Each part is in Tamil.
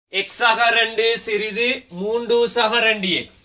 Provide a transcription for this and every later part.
எக்ஸ் ஆக ரெண்டு சிறிது மூன்று சக ரெண்டு எக்ஸ்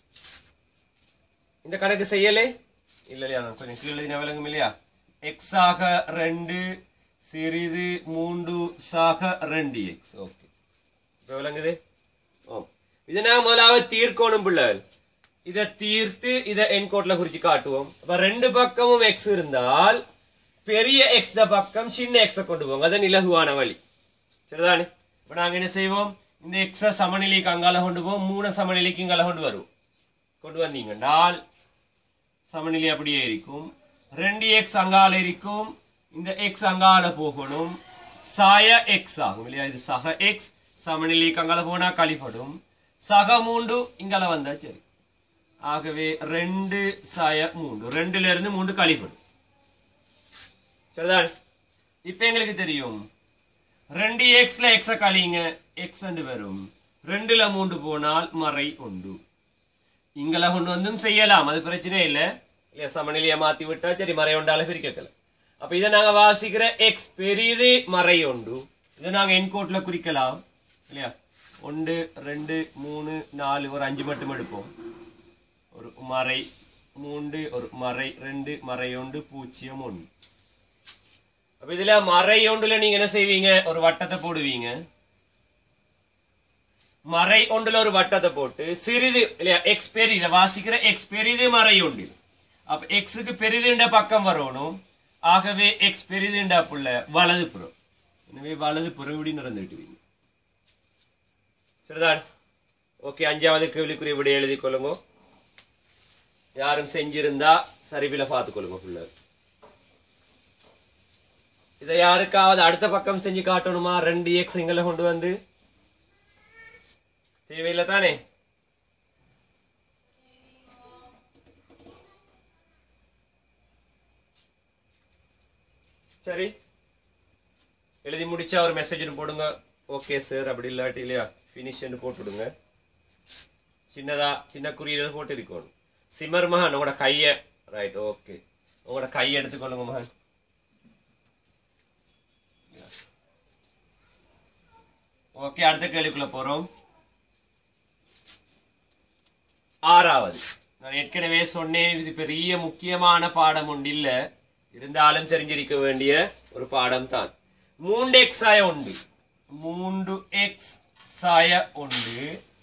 இந்த கணக்கு செய்யலே இல்ல இல்லையா நான் கொஞ்சம் கீழே எழுதின விளங்கும் இல்லையா எக்ஸ் ஆக ரெண்டு சிறிது மூன்று சக ரெண்டு எக்ஸ் ஓகே இப்ப விளங்குது ஓ இதை நான் முதலாவது தீர்க்கணும் பிள்ளைகள் இதை தீர்த்து இதை என்கோட்ல குறிச்சு காட்டுவோம் அப்ப ரெண்டு பக்கமும் எக்ஸ் இருந்தால் பெரிய எக்ஸ் பக்கம் சின்ன எக்ஸ கொண்டு போங்க அதான் இலகுவான வழி சரிதானே இப்ப நாங்க என்ன செய்வோம் இந்த எக்ஸ சமநிலைக்கு அங்கால கொண்டு போவோம் மூணு சமநிலைக்கு இங்கால கொண்டு வருவோம் கொண்டு வந்தீங்கன்றால் சமநிலை அப்படியே இருக்கும் ரெண்டு எக்ஸ் அங்கால இருக்கும் இந்த எக்ஸ் அங்கால போகணும் சாய எக்ஸ் ஆகும் இல்லையா இது சக எக்ஸ் சமநிலைக்கு அங்கால போனா கழிப்படும் சக மூன்று இங்கால வந்தா சரி ஆகவே ரெண்டு சாய மூன்று ரெண்டுல இருந்து மூன்று கழிப்படும் சரிதான் இப்ப எங்களுக்கு தெரியும் ரெண்டு எக்ஸ்ல எக்ஸ கழிங்க எக்ஸ் வரும் ரெண்டுல மூன்று போனால் மறை உண்டு இங்கல கொண்டு வந்தும் செய்யலாம் அது பிரச்சனை இல்ல இல்லையா சமநிலையை மாத்தி விட்டா சரி மறை உண்டால பிரிக்கல அப்ப இதை நாங்க வாசிக்கிற எக்ஸ் பெரிது மறை உண்டு இதை நாங்க என்கோட்ல குறிக்கலாம் இல்லையா ஒன்று ரெண்டு மூணு நாலு ஒரு அஞ்சு மட்டும் எடுப்போம் ஒரு மறை மூன்று ஒரு மறை ரெண்டு மறை ஒன்று பூஜ்ஜியம் ஒன்று அப்ப இதுல மறை ஒன்றுல நீங்க என்ன செய்வீங்க ஒரு வட்டத்தை போடுவீங்க மறை ஒன்றுல ஒரு வட்டத்தை போட்டு சிறிது இல்லையா எக்ஸ் பெரிது வாசிக்கிற எக்ஸ் பெரிது மறை ஒன்றில் அப்ப எக்ஸுக்கு பெரிதுண்ட பக்கம் வரணும் ஆகவே எக்ஸ் பெரிதுண்டா புள்ள வலது புறம் எனவே வலது புறம் இப்படி நிறந்துட்டுவீங்க சரிதான் ஓகே அஞ்சாவது கேள்விக்குரிய விட எழுதி கொள்ளுங்க யாரும் செஞ்சிருந்தா சரிவில பார்த்துக்கொள்ளுங்க புள்ள இதை யாருக்காவது அடுத்த பக்கம் செஞ்சு காட்டணுமா ரெண்டு எக்ஸ் எங்களை கொண்டு வந்து தேவையில்லை தானே சரி எழுதி முடிச்சா ஒரு மெசேஜ் போடுங்க ஓகே சார் அப்படி இல்லாட்டி இல்லையா பினிஷ் போட்டுடுங்க சின்னதா சின்ன குறியீடு போட்டு இருக்கணும் சிமர் மகன் உங்களோட கைய ரைட் ஓகே உங்களோட கையை எடுத்துக்கொள்ளுங்க மகன் ஓகே அடுத்த கேள்விக்குள்ள போறோம் ஆறாவது நான் ஏற்கனவே சொன்னேன் இது பெரிய முக்கியமான பாடம் ஒன்று இல்ல இருந்தாலும் தெரிஞ்சிருக்க வேண்டிய ஒரு பாடம் தான் மூன்று எக்ஸ் சாய உண்டு மூன்று எக்ஸ் சாய உண்டு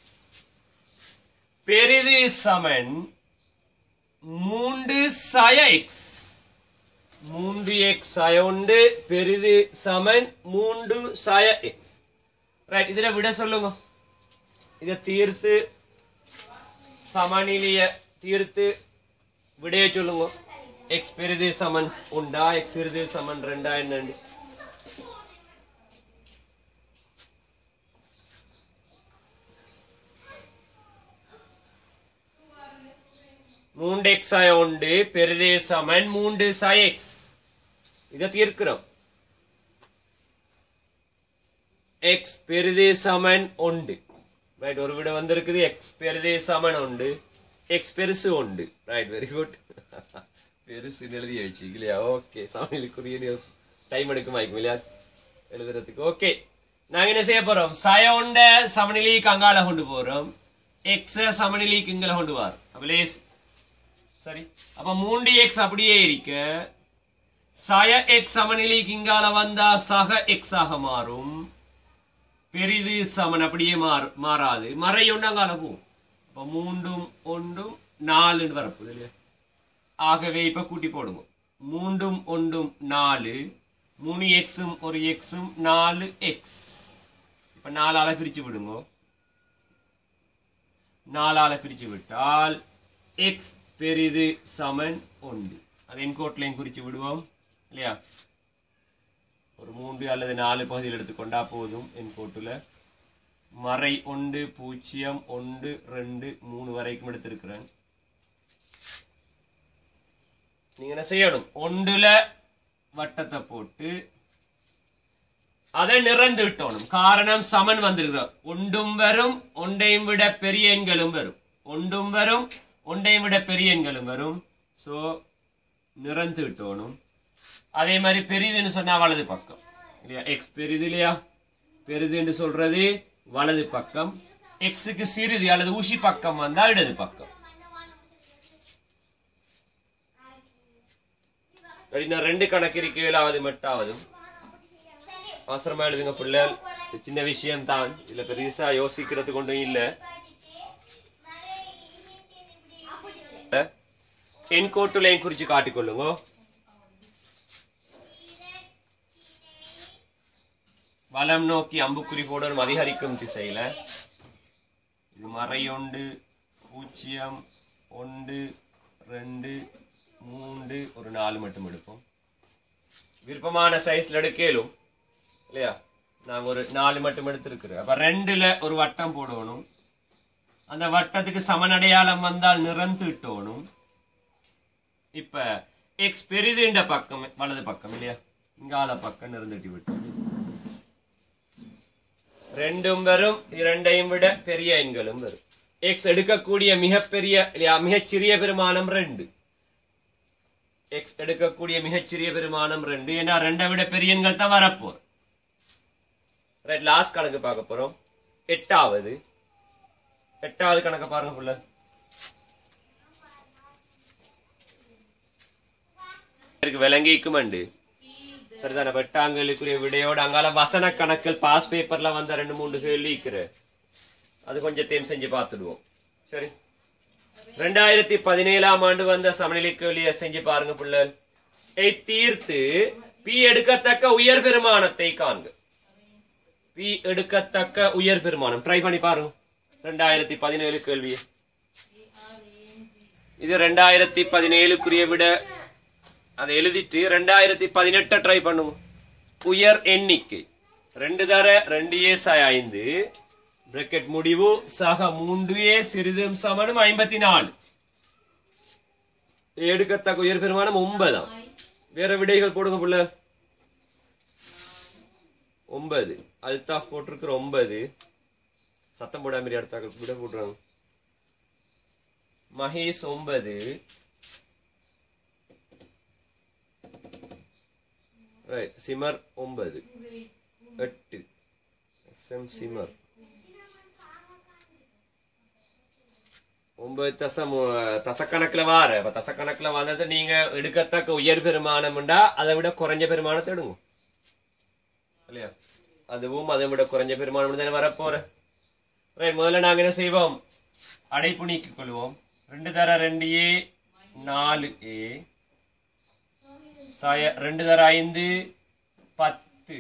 பெரிது சமன் மூன்று சாய எக்ஸ் மூன்று எக்ஸ் சாய உண்டு பெரிது சமன் மூன்று சாய எக்ஸ் ரைட் இதுல விட சொல்லுங்க இத தீர்த்து சமநிலைய தீர்த்து விடைய சொல்லுங்க எக்ஸ் பெரிது சமன் உண்டா எக்ஸ் பெரிது சமன் ரெண்டா என்னண்டு மூன்று எக்ஸ் ஆய உண்டு பெரிது சமன் மூன்று சாய எக்ஸ் இதை தீர்க்கிறோம் எக்ஸ் பெரிது சமன் உண்டு ரைட் ஒரு விட வந்திருக்குது எக்ஸ் பெரிது சமன் உண்டு எக்ஸ் பெருசு உண்டு ரைட் வெரி குட் பெருசு எழுதி ஆயிடுச்சு இல்லையா ஓகே சமையலுக்குரிய டைம் எடுக்கும் ஆயிக்கும் இல்லையா எழுதுறதுக்கு ஓகே நாங்க என்ன செய்ய போறோம் சய உண்ட சமநிலைக்கு அங்கால கொண்டு போறோம் எக்ஸ் சமநிலைக்கு இங்கல கொண்டு வரோம் அப்படியே சரி அப்ப மூன்று எக்ஸ் அப்படியே இருக்க சய எக்ஸ் சமநிலைக்கு இங்கால வந்தா சக எக்ஸ் ஆக மாறும் பெரிது சமன் அப்படியே மாறு மாறாது மறை ஒன்றாங்கால போகும் அப்ப மூன்றும் ஒன்றும் நாலுன்னு வரப்போகுது இல்லையா ஆகவே இப்ப கூட்டி போடுங்க மூன்றும் ஒன்றும் நாலு மூணு எக்ஸும் ஒரு எக்ஸும் நாலு எக்ஸ் இப்ப நாலால பிரிச்சு விடுங்க நாலால பிரிச்சு விட்டால் எக்ஸ் பெரிது சமன் ஒன்று அது என்கோட்லையும் குறிச்சு விடுவோம் இல்லையா ஒரு மூன்று அல்லது நாலு பகுதியில் எடுத்துக்கொண்டா போதும் என் கோட்டுல மறை ஒன்று பூஜ்ஜியம் ஒன்று ரெண்டு மூணு வரைக்கும் எடுத்திருக்கிறேன் நீங்க என்ன செய்யணும் ஒன்றுல வட்டத்தை போட்டு அதை நிறந்து விட்டோணும் காரணம் சமன் வந்திருக்கிறோம் ஒன்றும் வரும் ஒன்றையும் விட பெரிய எண்களும் வரும் ஒன்றும் வரும் ஒன்றையும் விட பெரிய எண்களும் வரும் சோ நிறந்து விட்டோணும் அதே மாதிரி பெரிதுன்னு சொன்னா வலது பக்கம் இல்லையா எக்ஸ் பெரிது இல்லையா பெரிதுன்னு சொல்றது வலது பக்கம் எக்ஸுக்கு சிறிது அல்லது ஊசி பக்கம் வந்தா இடது பக்கம் சரி, நான் ரெண்டு கணக்கு இருக்கையிலாவது மட்டாவதும் அவசரமா எழுதுங்க பிள்ளைகள் இது சின்ன விஷயம் தான் இதுல பெருசா யோசிக்கிறது கொண்டும் இல்ல என் கோட்டுலையும் குறிச்சு காட்டிக்கொள்ளுங்க வலம் நோக்கி அம்புக்குறி போடணும் அதிகரிக்கும் திசையில இது மறையொண்டு பூஜ்ஜியம் ஒன்று ரெண்டு மூன்று ஒரு நாலு மட்டும் எடுப்போம் விருப்பமான சைஸ்ல எடுக்கலும் இல்லையா நாங்க ஒரு நாலு மட்டும் எடுத்திருக்கிறோம் அப்ப ரெண்டுல ஒரு வட்டம் போடணும் அந்த வட்டத்துக்கு சமனடையாளம் வந்தால் நிறந்துட்டோணும் இப்ப எக்ஸ் பெரிதுன்ற பக்கம் வலது பக்கம் இல்லையா இங்கால பக்கம் நிறந்துட்டு விட்டோம் ரெண்டும் வரும் இரண்டையும் விட பெரிய எண்களும் வரும் எக்ஸ் எடுக்கக்கூடிய மிகப்பெரிய இல்லையா மிகச்சிறிய பெருமானம் ரெண்டு எக்ஸ் எடுக்கக்கூடிய மிகச்சிறிய பெருமானம் ரெண்டு ஏன்னா ரெண்டை விட பெரிய எண்கள் தான் வரப்போர் ரைட் லாஸ்ட் கணக்கு பார்க்க போறோம் எட்டாவது எட்டாவது கணக்கு பாருங்க புள்ள இருக்கு விளங்கிக்குமண்டு சரிதானே வெட்டாங்களுக்குரிய விடையோட அங்கால வசன கணக்கில் பாஸ் பேப்பர்ல வந்த ரெண்டு மூணு கேள்வி இருக்கிற அது கொஞ்சம் தேம் செஞ்சு பார்த்துடுவோம் சரி ரெண்டாயிரத்தி பதினேழாம் ஆண்டு வந்த சமநிலை கேள்வியை செஞ்சு பாருங்க பிள்ளை ஐ தீர்த்து பி எடுக்கத்தக்க உயர் பெருமானத்தை காண்க பி எடுக்கத்தக்க உயர் பெருமானம் ட்ரை பண்ணி பாருங்க ரெண்டாயிரத்தி பதினேழு கேள்வி இது ரெண்டாயிரத்தி பதினேழுக்குரிய விட அதை எழுதிட்டு ரெண்டாயிரத்தி பதினெட்ட ட்ரை பண்ணுவோம் உயர் எண்ணிக்கை ரெண்டு தர ரெண்டு ஏ சாய் ஐந்து பிரக்கெட் முடிவு சக மூன்று ஏ சிறிதும் சமனும் ஐம்பத்தி நாலு எடுக்கத்தக்க உயர் பெருமானம் ஒன்பதாம் வேற விடைகள் போடுங்க புள்ள ஒன்பது அல்தாஃப் போட்டிருக்கிற ஒன்பது சத்தம் போடாம மாதிரி அடுத்த விட போடுறாங்க மகேஷ் ஒன்பது ரைட் சிமர் ஒன்பது எட்டு எஸ்எம் சிமர் ஒன்பது தசம் அஹ், தசக்கணக்குல வார அப்ப தசக்கணக்குல வந்தது நீங்க எடுக்கத்தக்க உயர் பெருமானம்டா அதை விட குறைஞ்ச பெருமானத்தை எடுங்க இல்லையா அதுவும் அதை விட குறைஞ்ச பெருமானம் தானே வரப்போற ரைட் முதல்ல நாங்க என்ன செய்வோம் அடைப்பு நீக்கிக் கொள்வோம் ரெண்டு தர ரெண்டு ஏ நாலு ஏ சய ரெண்டு தர ஐந்து பத்து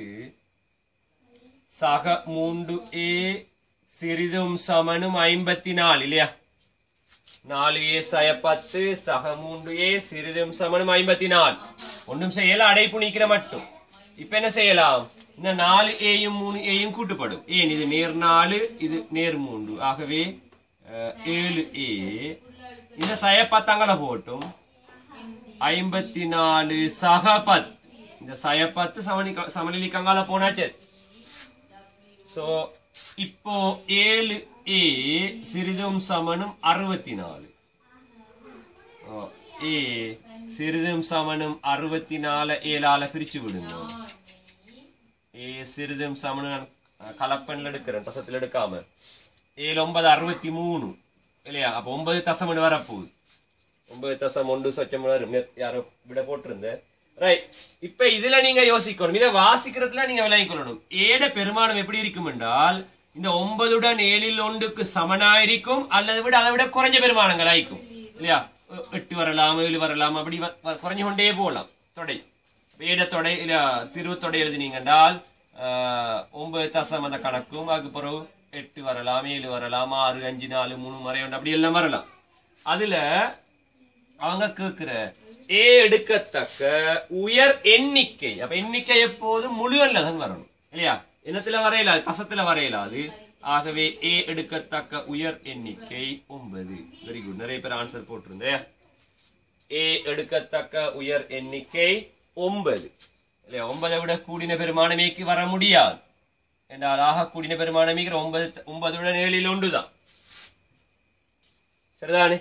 சக மூன்று ஏ சிறிதும் சமனும் ஐம்பத்தி நாலு இல்லையா நாலு ஏ சய பத்து சக மூன்று ஏ சிறிதும் சமனும் ஐம்பத்தி நாலு ஒன்றும் செய்யல அடைப்பு நீக்கிற மட்டும் இப்ப என்ன செய்யலாம் இந்த நாலு ஏயும் மூணு ஏயும் கூட்டுப்படும் ஏன் இது நேர் நாலு இது நேர் மூன்று ஆகவே அஹ், ஏழு ஏ இந்த சய பத்தங்களை போட்டும் ஐம்பத்தி நாலு சக பத் இந்த சய பத்து சமனி சமநிலை கங்கால போனாச்சு சோ இப்போ ஏழு ஏ சிறிதும் சமனும் அறுபத்தி நாலு ஓ, ஏ சிறிதும் சமனும் அறுபத்தி நாலு ஏழால பிரிச்சு விடுங்க ஏ சிறிதும் சமனும் நான் கலப்பன்ல எடுக்கிறேன் தசத்துல எடுக்காம ஏழு ஒன்பது அறுபத்தி மூணு இல்லையா அப்ப ஒன்பது தசம் வரப்போகுது ஒன்பது தசம் ஒன்று சொச்சம் வரும் நே- யாரோ விட போட்டிருந்தேன் ரைட் இப்ப இதுல நீங்க யோசிக்கணும் இதை வாசிக்கிறதுல நீங்க விளங்கிக் கொள்ளணும் ஏட பெருமானம் எப்படி இருக்கும் என்றால் இந்த ஒன்பதுடன் ஏழில் ஒன்றுக்கு சமனாயிருக்கும் அல்லது விட அதை விட குறைஞ்ச பெருமானங்கள் ஆயிக்கும் இல்லையா எ- எட்டு வரலாம் ஏழு வரலாம் அப்படி வ- வ- குறைஞ்சு கொண்டே போகலாம் தொடை ஏட தொடை இல்ல திரு தொடை எழுதினீங்க என்றால் ஆஹ், ஒன்பது தசம் அந்த கணக்கும் அதுக்கு பிறகு எட்டு வரலாம் ஏழு வரலாம் ஆறு அஞ்சு நாலு மூணு மறையொன்று அப்படி எல்லாம் வரலாம் அதுல அவங்க கேக்குற ஏ எடுக்கத்தக்க உயர் எண்ணிக்கை அப்ப எண்ணிக்கை எப்போதும் முழு அல்லதான் வரணும் இல்லையா என்னத்துல வரையலாது தசத்துல வரையலாது ஆகவே ஏ எடுக்கத்தக்க உயர் எண்ணிக்கை ஒன்பது வெரி குட் நிறைய பேர் ஆன்சர் போட்டிருந்தேன் ஏ எடுக்கத்தக்க உயர் எண்ணிக்கை ஒன்பது இல்லையா ஒன்பதை விட கூடின பெருமானமேக்கு வர முடியாது என்றால் ஆக கூடின பெருமானமேக்கிற ஒன்பது ஒன்பதுடன் ஏழில் ஒன்றுதான் சரிதானே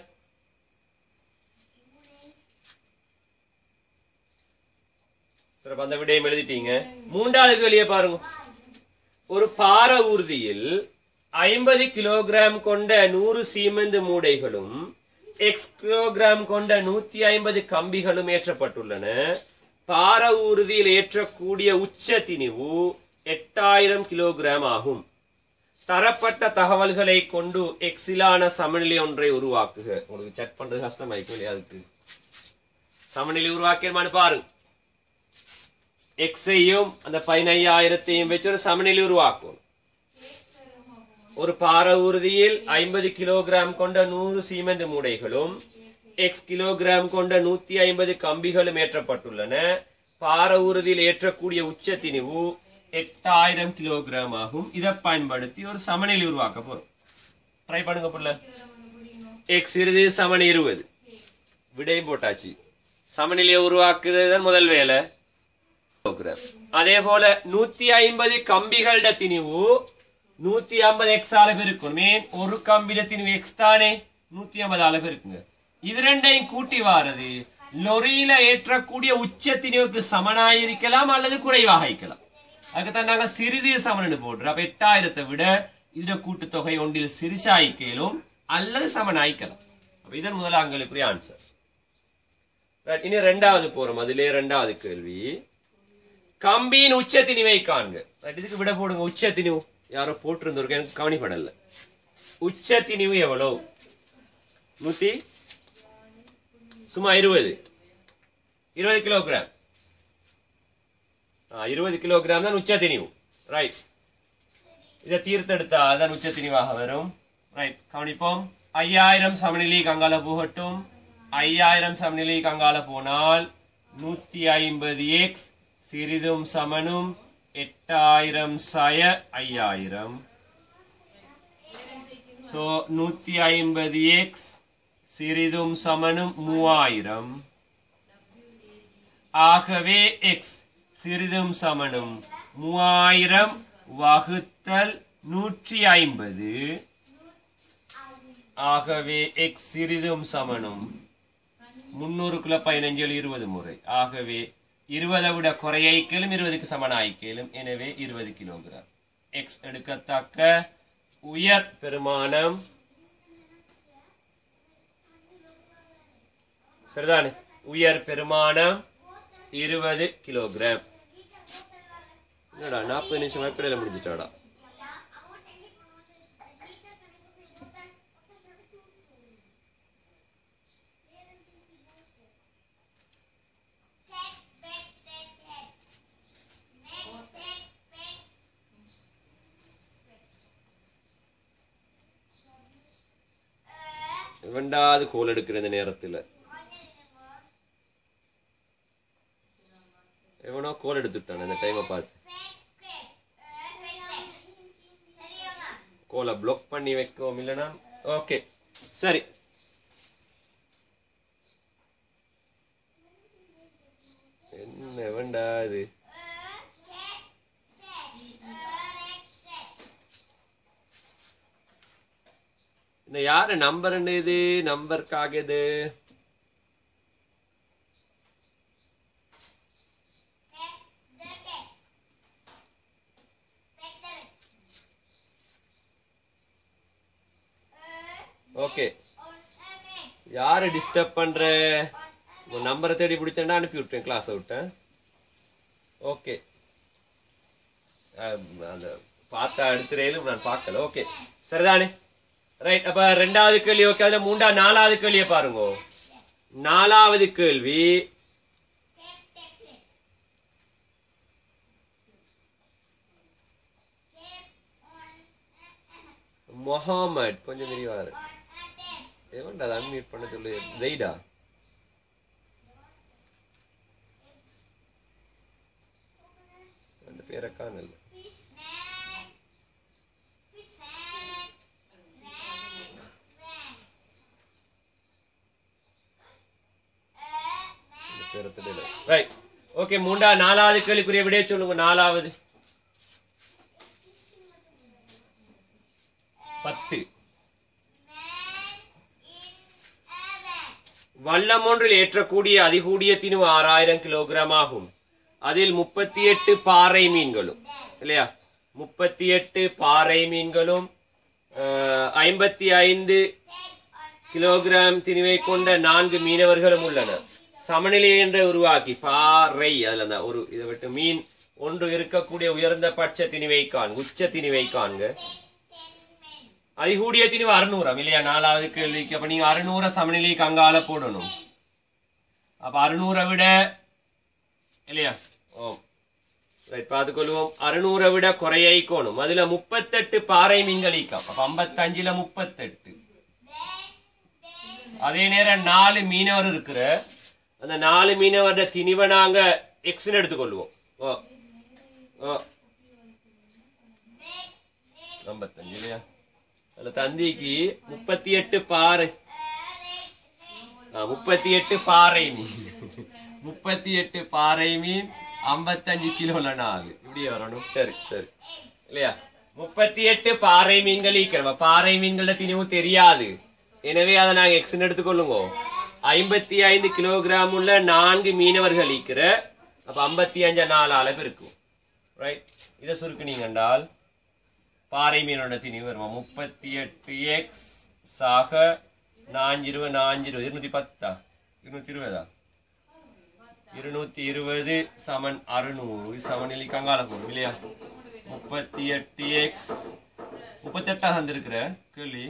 சிறப்பு அந்த விடயம் எழுதிட்டீங்க மூன்றாவது கேள்வியை பாருங்க ஒரு பார ஊர்தியில் ஐம்பது கிலோகிராம் கொண்ட நூறு சீமெந்து மூடைகளும் எக்ஸ் கிலோகிராம் கொண்ட நூத்தி ஐம்பது கம்பிகளும் ஏற்றப்பட்டுள்ளன பார ஊர்தியில் ஏற்றக்கூடிய உச்ச திணிவு எட்டாயிரம் கிலோகிராம் ஆகும் தரப்பட்ட தகவல்களை கொண்டு எக்ஸிலான சமநிலை ஒன்றை உருவாக்குக உங்களுக்கு செக் பண்றது கஷ்டமாயிக்கும் இல்லையா அதுக்கு சமநிலை உருவாக்கியமானு பாருங்க எக்ஸையும் அந்த பதினையாயிரத்தையும் வச்சு ஒரு சமநிலை உருவாக்கும் ஒரு பார ஊர்தியில் ஐம்பது கிலோகிராம் கொண்ட நூறு சீமெண்ட் மூடைகளும் எக்ஸ் கிலோகிராம் கொண்ட நூத்தி ஐம்பது கம்பிகளும் ஏற்றப்பட்டுள்ளன பார ஊர்தியில் ஏற்றக்கூடிய உச்ச திணிவு எட்டாயிரம் கிலோகிராம் ஆகும் இதை பயன்படுத்தி ஒரு சமநிலை உருவாக்க போறோம் ட்ரை பண்ணுங்க புள்ள எக்ஸ் இருது சமன் இருபது விடையும் போட்டாச்சு சமநிலையை உருவாக்குறது தான் முதல் வேலை கிலோகிராம் அதே போல நூத்தி ஐம்பது கம்பிகளோட திணிவு நூத்தி ஐம்பது எக்ஸ் அளவு இருக்கும் மீன் ஒரு கம்பிட திணிவு எக்ஸ் தானே நூத்தி ஐம்பது அளவு இருக்குங்க இது ரெண்டையும் கூட்டி வாரது லொரியில ஏற்றக்கூடிய உச்ச திணிவுக்கு சமனாயிருக்கலாம் அல்லது குறைவாக இருக்கலாம் அதுக்குத்தான் நாங்க சிறிது சமனு போடுறோம் அப்ப எட்டாயிரத்தை விட இதோட கூட்டுத்தொகை ஒன்றில் சிறிசாய்க்கலும் அல்லது சமனாய்க்கலாம் அப்ப இதன் முதலாங்களுக்குரிய ஆன்சர் Right, இனி ரெண்டாவது போறோம் அதிலே ரெண்டாவது கேள்வி கம்பியின் உச்ச திணிவை காண்க Right, இதுக்கு விட போடுங்க உச்ச திணிவு யாரோ போட்டிருந்தவருக்கு எனக்கு கவனிப்படல உச்ச திணிவு எவ்வளவு நூத்தி சும்மா இருபது இருபது கிலோகிராம் ஆ, இருபது கிலோகிராம் தான் உச்ச திணிவு ரைட் இதை தீர்த்தெடுத்தா அதான் உச்ச திணிவாக வரும் ரைட் கவனிப்போம் ஐயாயிரம் சமநிலை கங்கால போகட்டும் ஐயாயிரம் சமநிலை கங்கால போனால் நூத்தி ஐம்பது எக்ஸ் சிறிதும் சமனும் எட்டாயிரம் சய ஐயாயிரம் சோ நூத்தி ஐம்பது எக்ஸ் சிறிதும் சமனும் மூவாயிரம் ஆகவே எக்ஸ் சிறிதும் சமனும் மூவாயிரம் வகுத்தல் நூற்றி ஐம்பது ஆகவே எக்ஸ் சிறிதும் சமனும் முன்னூறுக்குள்ள பதினஞ்சில் இருபது முறை ஆகவே இருபதை விட குறையைக்கலும் இருபதுக்கு சமனாய்க்கலும் எனவே இருபது கிலோகிராம் எக்ஸ் எடுக்கத்தக்க உயர் பெருமானம் சரிதானே உயர் பெருமானம் இருபது கிலோகிராம் என்னடா நாற்பது நிமிஷம் வெப்படையில முடிஞ்சிட்டாடா ரெண்டாவது கோல் எடுக்கிற இந்த நேரத்துல எவனோ கோல் எடுத்துட்டான் இந்த டைமை பார்த்து கோலை பிளாக் பண்ணி வைக்கவும் இல்லைன்னா ஓகே சரி என்ன வேண்டா இது இந்த யாரு நம்பர் இது நம்பருக்காக இது ஓகே யாரு டிஸ்டர்ப் பண்ற உன் நம்பரை தேடி பிடிச்சேன்னா அனுப்பி விட்டேன் கிளாஸ் விட்டேன் ஓகே அந்த பார்த்தா எடுத்துறையிலும் நான் பார்க்கல ஓகே சரிதானே ரைட் அப்ப ரெண்டாவது கேள்வி ஓகே அதுல மூண்டா நாலாவது கேள்வியை பாருங்க நாலாவது கேள்வி முகமது கொஞ்சம் விரிவாரு எவன்டா அதை அன்மியூட் பண்ண சொல்லு ஜெய்டா அந்த பேரை காணல இந்த பேரை தெரியல ரைட் ஓகே மூண்டா நாலாவது கேள்விக்குரிய விடைய சொல்லுங்க நாலாவது பத்து வல்லம் ஒன்றில் ஏற்றக்கூடிய அதிகூடிய திணிவு ஆறாயிரம் கிலோகிராம் ஆகும் அதில் முப்பத்தி எட்டு பாறை மீன்களும் இல்லையா முப்பத்தி எட்டு பாறை மீன்களும் ஐம்பத்தி ஐந்து கிலோகிராம் திணிவை கொண்ட நான்கு மீனவர்களும் உள்ளனர் சமநிலை என்ற உருவாக்கி பாறை அதுல தான் ஒரு இதை விட்டு மீன் ஒன்று இருக்கக்கூடிய உயர்ந்த பட்ச திணிவை காண்க உச்ச திணிவை காண்க அதிகூடிய திணிவு அறுநூறாம் இல்லையா நாலாவது கேள்விக்கு அப்ப நீங்க அறுநூற சமநிலைக்கு அங்கால போடணும் அப்ப அறுநூறை விட இல்லையா ஓ ரைட் பார்த்துக்கொள்வோம் அறுநூறை விட குறைய ஈக்கணும் அதுல முப்பத்தெட்டு பாறை மீன்கள் ஈக்கம் அப்ப ஐம்பத்தஞ்சுல முப்பத்தெட்டு அதே நேரம் நாலு மீனவர் இருக்கிற அந்த நாலு மீனவரோட திணிவை நாங்க எக்ஸ்னு எடுத்துக்கொள்வோம் ஓ ஓ ஐம்பத்தஞ்சு இல்லையா அதுல தந்திக்கு முப்பத்தி எட்டு பாறை முப்பத்தி எட்டு பாறை மீன் முப்பத்தி எட்டு பாறை மீன் ஐம்பத்தஞ்சு கிலோல நாலு இப்படி வரணும் சரி சரி இல்லையா முப்பத்தி எட்டு பாறை மீன்கள் ஈக்கிறவ பாறை மீன்கள திணிவு தெரியாது எனவே அதை நாங்க எக்ஸ்ன்னு எடுத்துக்கொள்ளுங்க ஐம்பத்தி ஐந்து கிலோகிராம் உள்ள நான்கு மீனவர்கள் ஈக்கிற அப்ப ஐம்பத்தி அஞ்சு நாலு அளவு இருக்கும் ரைட் இதை சுருக்குனீங்க என்றால் பாறை மீனோட திணிவு வரும் முப்பத்தி எட்டு எக்ஸ் சாக நாஞ்சிருவ நாஞ்சிருவது இருநூத்தி பத்தா இருநூத்தி இருபதா இருநூத்தி இருபது சமன் அறுநூறு சமநிலை கங்கால போடும் இல்லையா முப்பத்தி எட்டு எக்ஸ் முப்பத்தெட்டா தந்திருக்கிற கேள்வி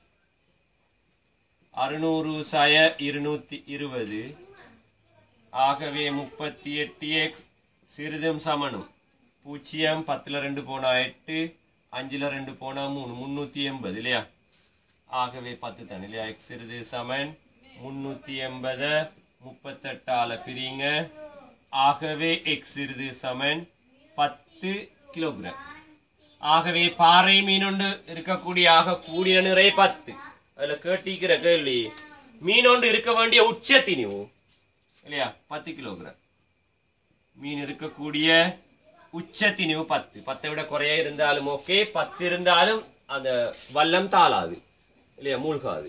அறுநூறு சய இருநூத்தி இருபது ஆகவே முப்பத்தி எட்டு எக்ஸ் சிறிதும் சமனும் பூஜ்ஜியம் பத்துல ரெண்டு போனா எட்டு அஞ்சுல ரெண்டு போனா மூணு முன்னூத்தி எண்பது இல்லையா ஆகவே பத்து தானே இல்லையா எக்ஸ் சிறிது சமன் முன்னூத்தி எண்பத முப்பத்தெட்டால பிரிங்க ஆகவே எக்ஸ் சிறிது சமன் பத்து கிலோகிராம் ஆகவே பாறை மீனொண்டு இருக்கக்கூடிய ஆக கூடிய நிறை பத்து அதுல கேட்டிக்கிற கேள்வி மீனொன்று இருக்க வேண்டிய உச்ச திணிவு இல்லையா பத்து கிலோகிராம் மீன் இருக்கக்கூடிய உச்ச திணிவு பத்து பத்தை விட குறைய இருந்தாலும் ஓகே பத்து இருந்தாலும் அந்த வல்லம் தாளாது இல்லையா மூழ்காது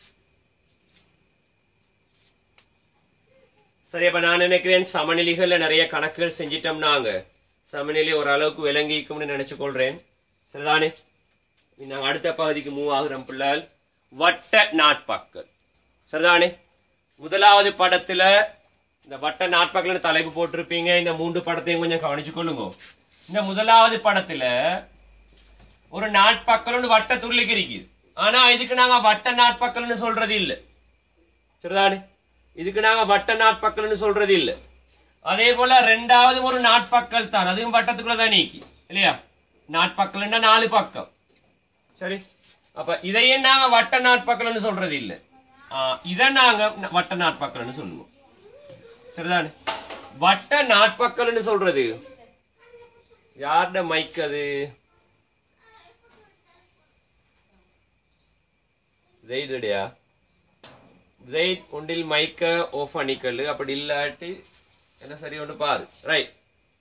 சரி அப்ப நான் நினைக்கிறேன் சமநிலைகள்ல நிறைய கணக்குகள் செஞ்சிட்டோம் நாங்க சமநிலை ஓரளவுக்கு விளங்கிக்கும்னு நினைச்சு கொள்றேன் சரிதானே நாங்க அடுத்த பகுதிக்கு மூவ் ஆகுறோம் பிள்ளைகள் வட்ட நாட்பாக்கள் சரிதானே முதலாவது படத்துல இந்த வட்ட நாட்பாக்கள் தலைப்பு போட்டிருப்பீங்க இந்த மூன்று படத்தையும் கொஞ்சம் கவனிச்சு கொள்ளுங்க இந்த முதலாவது படத்துல ஒரு நாட்பாக்கள் ஒன்று வட்ட துள்ளிக்கு இருக்குது ஆனா இதுக்கு நாங்க வட்ட நாட்பாக்கள்னு சொல்றது இல்ல சரிதானே இதுக்கு நாங்க வட்ட நாட்பாக்கள்னு சொல்றது இல்ல அதே போல ரெண்டாவது ஒரு நாட்பக்கல் தான் அதுவும் வட்டத்துக்குள்ள தான் நீக்கி இல்லையா நாட்பக்கல்னா நாலு பக்கம் சரி அப்ப இதையும் நாங்க வட்ட நாட்பக்கல்னு சொல்றது இல்ல ஆ, இதை நாங்க வட்ட நாட்பக்கல்னு சொல்லுவோம் சரிதானே வட்ட நாட்பக்கல்னு சொல்றது யார்ட மைக் அது ஜெயிடுடையா ஜெயிட் ஒன்றில் மைக்க ஓஃப் பண்ணிக்கல் அப்படி இல்லாட்டி என்ன சரி ஒன்று பாரு ரைட்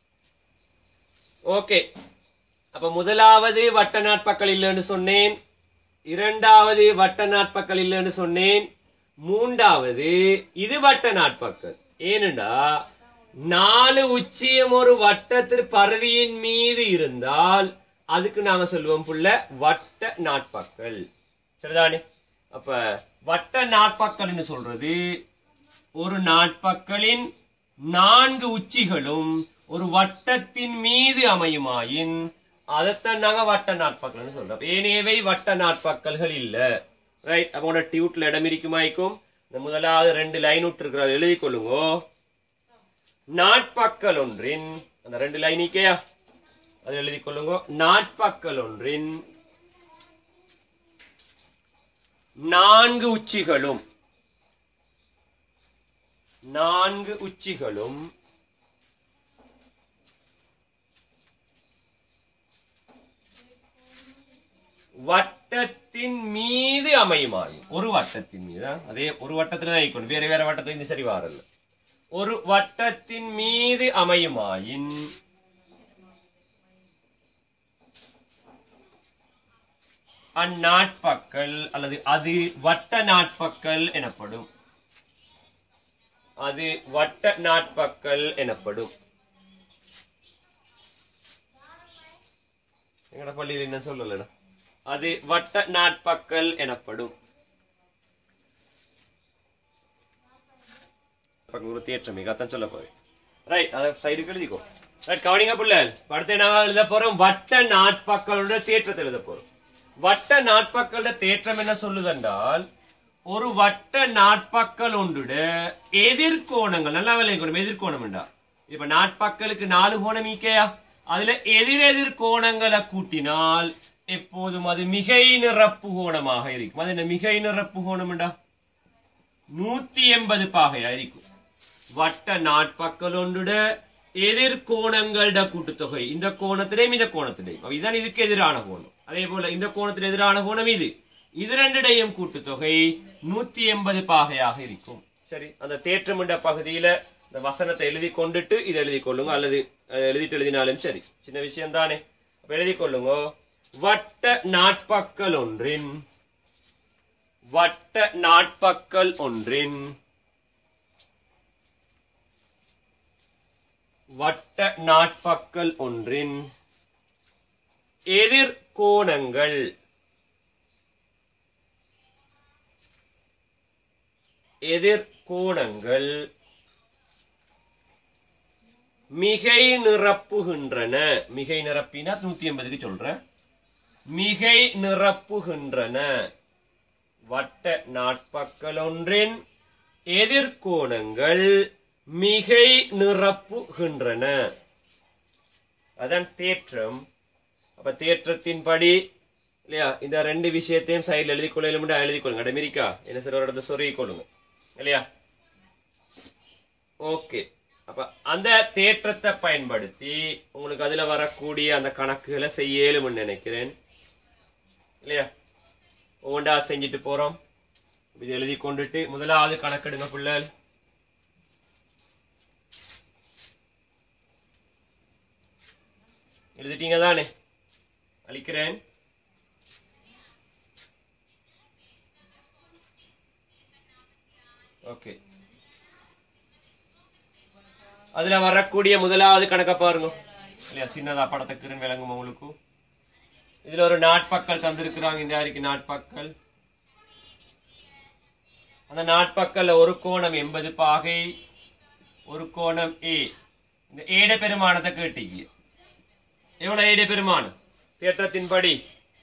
ஓகே அப்ப முதலாவது வட்ட நாட்பக்கள் இல்லைன்னு சொன்னேன் இரண்டாவது வட்ட நாட்பக்கள் இல்லைன்னு சொன்னேன் மூன்றாவது இது வட்ட நாட்பக்கள் ஏனென்றா நாலு உச்சியம் ஒரு வட்டத்திற்கு பருதியின் மீது இருந்தால் அதுக்கு நாங்க சொல்லுவோம் புள்ள வட்ட நாட்பக்கள் சரிதானே அப்ப வட்ட நாட்பக்கள்னு சொல்றது ஒரு நாட்பக்களின் நான்கு உச்சிகளும் ஒரு வட்டத்தின் மீது அமையுமாயின் அதைத்தான் நாங்க வட்ட நாட்பக்கள்னு சொல்றோம் ஏனேவை வட்ட நாட்பக்கல்கள் இல்ல ரைட் அப்ப உங்களோட டியூட்ல இடம் இருக்குமாய்க்கும் இந்த முதலாவது ரெண்டு லைன் விட்டு இருக்கிற எழுதி கொள்ளுங்க நாட்பக்கல் ஒன்றின் அந்த ரெண்டு லைன் இக்கையா அது எழுதி கொள்ளுங்க நாட்பக்கல் ஒன்றின் நான்கு உச்சிகளும் நான்கு உச்சிகளும் வட்டத்தின் மீது அமையுமாயும் ஒரு வட்டத்தின் மீது ஆ? அதே ஒரு வட்டத்துல தான் இருக்கணும் வேற வேற வட்டத்துல இந்த சரி வாரல்ல ஒரு வட்டத்தின் மீது அமையுமாயின் அந்நாட்பக்கள் அல்லது அது வட்ட நாட்பக்கள் எனப்படும் அது வட்ட நாட்பக்கள் எனப்படும் எங்கட பள்ளியில் என்ன சொல்லலடா அது வட்ட நாட்பக்கல் எனப்படும் பக்கம் ஒரு தேற்றம் மிக அதான் சொல்ல போய் ரைட் அதை சைடுக்கு எழுதிக்கோ ரைட் கவனிங்க புள்ளல் படத்தை நான் எழுத போறோம் வட்ட நாட்பக்களோட தேற்றத்தை எழுத போறோம் வட்ட நாட்பக்களோட தேற்றம் என்ன சொல்லுதென்றால் ஒரு வட்ட நாட்பக்கல் ஒன்றுட எதிர்கோணங்கள் நல்லா விளையணும் எதிர்கோணம் என்றா இப்ப நாட்பக்கலுக்கு நாலு கோணம் ஈக்கையா அதுல எதிரெதிர் கோணங்களை கூட்டினால் எப்போதும் அது மிகை நிரப்பு கோணமாக இருக்கும் அது என்ன மிகை நிரப்பு கோணம் என்றா நூத்தி எண்பது பாகையா இருக்கும் வட்ட நாட்பக்கல் ஒன்றுட எதிர்கோணங்களோட கூட்டுத்தொகை இந்த கோணத்திலேயும் இந்த கோணத்திலேயும் அப்ப இதுதான் இதுக்கு எதிரான கோணம் அதே போல இந்த கோணத்தில் எதிரான கோணம் இது இது ரெண்டிடையும் கூட்டுத்தொகை நூத்தி எண்பது பாகையாக இருக்கும் சரி அந்த தேற்றம் என்ற பகுதியில இந்த வசனத்தை எழுதி கொண்டுட்டு இதை எழுதி கொள்ளுங்க அல்லது அதை எழுதிட்டு எழுதினாலும் சரி சின்ன விஷயம் தானே அப்ப எழுதி கொள்ளுங்க வட்ட நாட்பக்கல் ஒன்றின் வட்ட நாட்பக்கல் ஒன்றின் வட்ட நாட்பக்கல் ஒன்றின் எதிர்கோணங்கள் எதிர்கோணங்கள் மிகை நிரப்புகின்றன மிகை நிரப்பினா நூத்தி எண்பதுக்கு சொல்றேன் மிகை நிரப்புகின்றன வட்ட நாட்பக்கல் ஒன்றின் எதிர்கோணங்கள் மிகை நிரப்புகின்றன அதான் தேற்றம் அப்ப தேற்றத்தின்படி இல்லையா இந்த ரெண்டு விஷயத்தையும் சைடுல எழுதி கொள்ள எழுதி கொள்ளுங்க அடமெரிக்கா என்ன சார் ஒரு இடத்துல சொருகி கொள்ளுங்க இல்லையா ஓகே அப்ப அந்த தேற்றத்தை பயன்படுத்தி உங்களுக்கு அதுல வரக்கூடிய அந்த கணக்குகளை செய்யலும்னு நினைக்கிறேன் இல்லையா ஒவ்வொன்றா செஞ்சுட்டு போறோம் இது எழுதி கொண்டுட்டு முதலாவது கணக்கெடுங்க பிள்ளைகள் எழுதிட்டீங்க தானே அழிக்கிறேன் ஓகே அதுல வரக்கூடிய முதலாவது கணக்க பாருங்க இல்லையா சின்னதா படத்துக்கு விளங்கும் உங்களுக்கு இதுல ஒரு நாட்பக்கல் தந்திருக்கிறாங்க இந்த யாருக்கு நாட்பக்கல் அந்த நாட்பக்கல்ல ஒரு கோணம் எண்பது பாகை ஒரு கோணம் ஏ இந்த ஏட பெருமானத்தை கேட்டீங்க எவ்வளவு ஏட பெருமானம் தேற்றத்தின்படி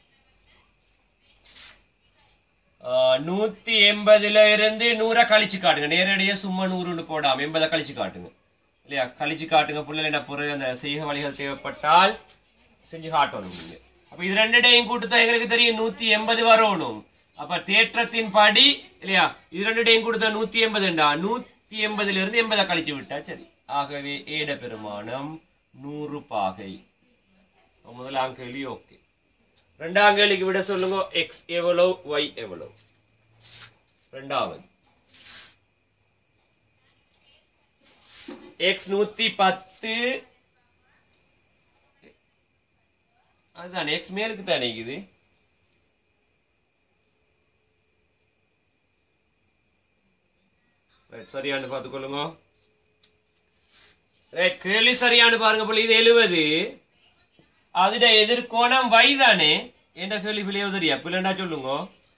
ஆஹ், நூத்தி எண்பதுல இருந்து நூற கழிச்சு காட்டுங்க நேரடியா சும்மா நூறுன்னு போடாம எண்பதை கழிச்சு காட்டுங்க இல்லையா கழிச்சு காட்டுங்க புள்ளல என்ன பொருள் அந்த செய்க வழிகள் தேவைப்பட்டால் செஞ்சு காட்டணும் நீங்க அப்ப இது ரெண்டுடையும் கூட்டுத்தா எங்களுக்கு தெரியும் நூத்தி எண்பது வரணும் அப்ப தேற்றத்தின் படி இல்லையா இது ரெண்டுடையும் கூட்டுத்தா நூத்தி எண்பதுண்டா நூத்தி எண்பதுல இருந்து எண்பதை கழிச்சு விட்டா சரி ஆகவே ஏட பெருமானம் நூறு பாகை அப்ப முதலாம் கேள்வி ஓகே ரெண்டாம் கேள்விக்கு விட சொல்லுங்க எக்ஸ் எவ்வளவு ஒய் எவ்வளவு ரெண்டாவது எக்ஸ் நூத்தி பத்து அதுதான் எக்ஸ் மேலுக்கு தானே இது Right, சரியானு பார்த்துக்கொள்ளுங்க Right, கேள்வி சரியானு பாருங்க போல இது எழுவது அதுட எதிர்கோணம் y தானே என்ற கேள்வி பிள்ளைய தெரியா பிள்ளைண்டா சொல்லுங்க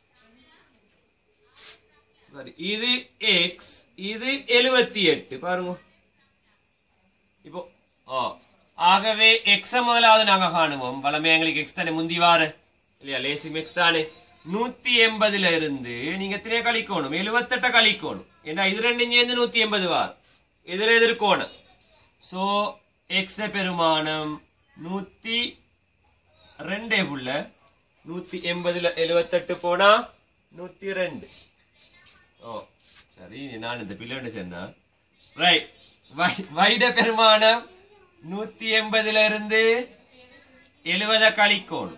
சரி இது எக்ஸ் இது எழுபத்தி எட்டு பாருங்க இப்போ ஆ ஆகவே எக்ஸ முதலாவது நாங்க காணுவோம் வளமே எங்களுக்கு எக்ஸ் தானே முந்தி வார இல்லையா லேசிம் எக்ஸ் தானே நூத்தி எண்பதுல இருந்து நீங்க எத்தனையோ கழிக்கணும் எழுபத்தெட்ட கழிக்கணும் ஏன்னா இது ரெண்டும் சேர்ந்து நூத்தி எண்பது வார் எதிர எதிர்கோணம் சோ எக்ஸ் பெருமானம் நூத்தி ரெண்டே புள்ள நூத்தி எண்பதுல எழுபத்தெட்டு போனா நூத்தி ரெண்டு ஓ சரி நான் இந்த பிள்ளை சொன்னா ரைட் வைட பெருமானம் நூத்தி எண்பதுல இருந்து எழுபத கழிக்கோணும்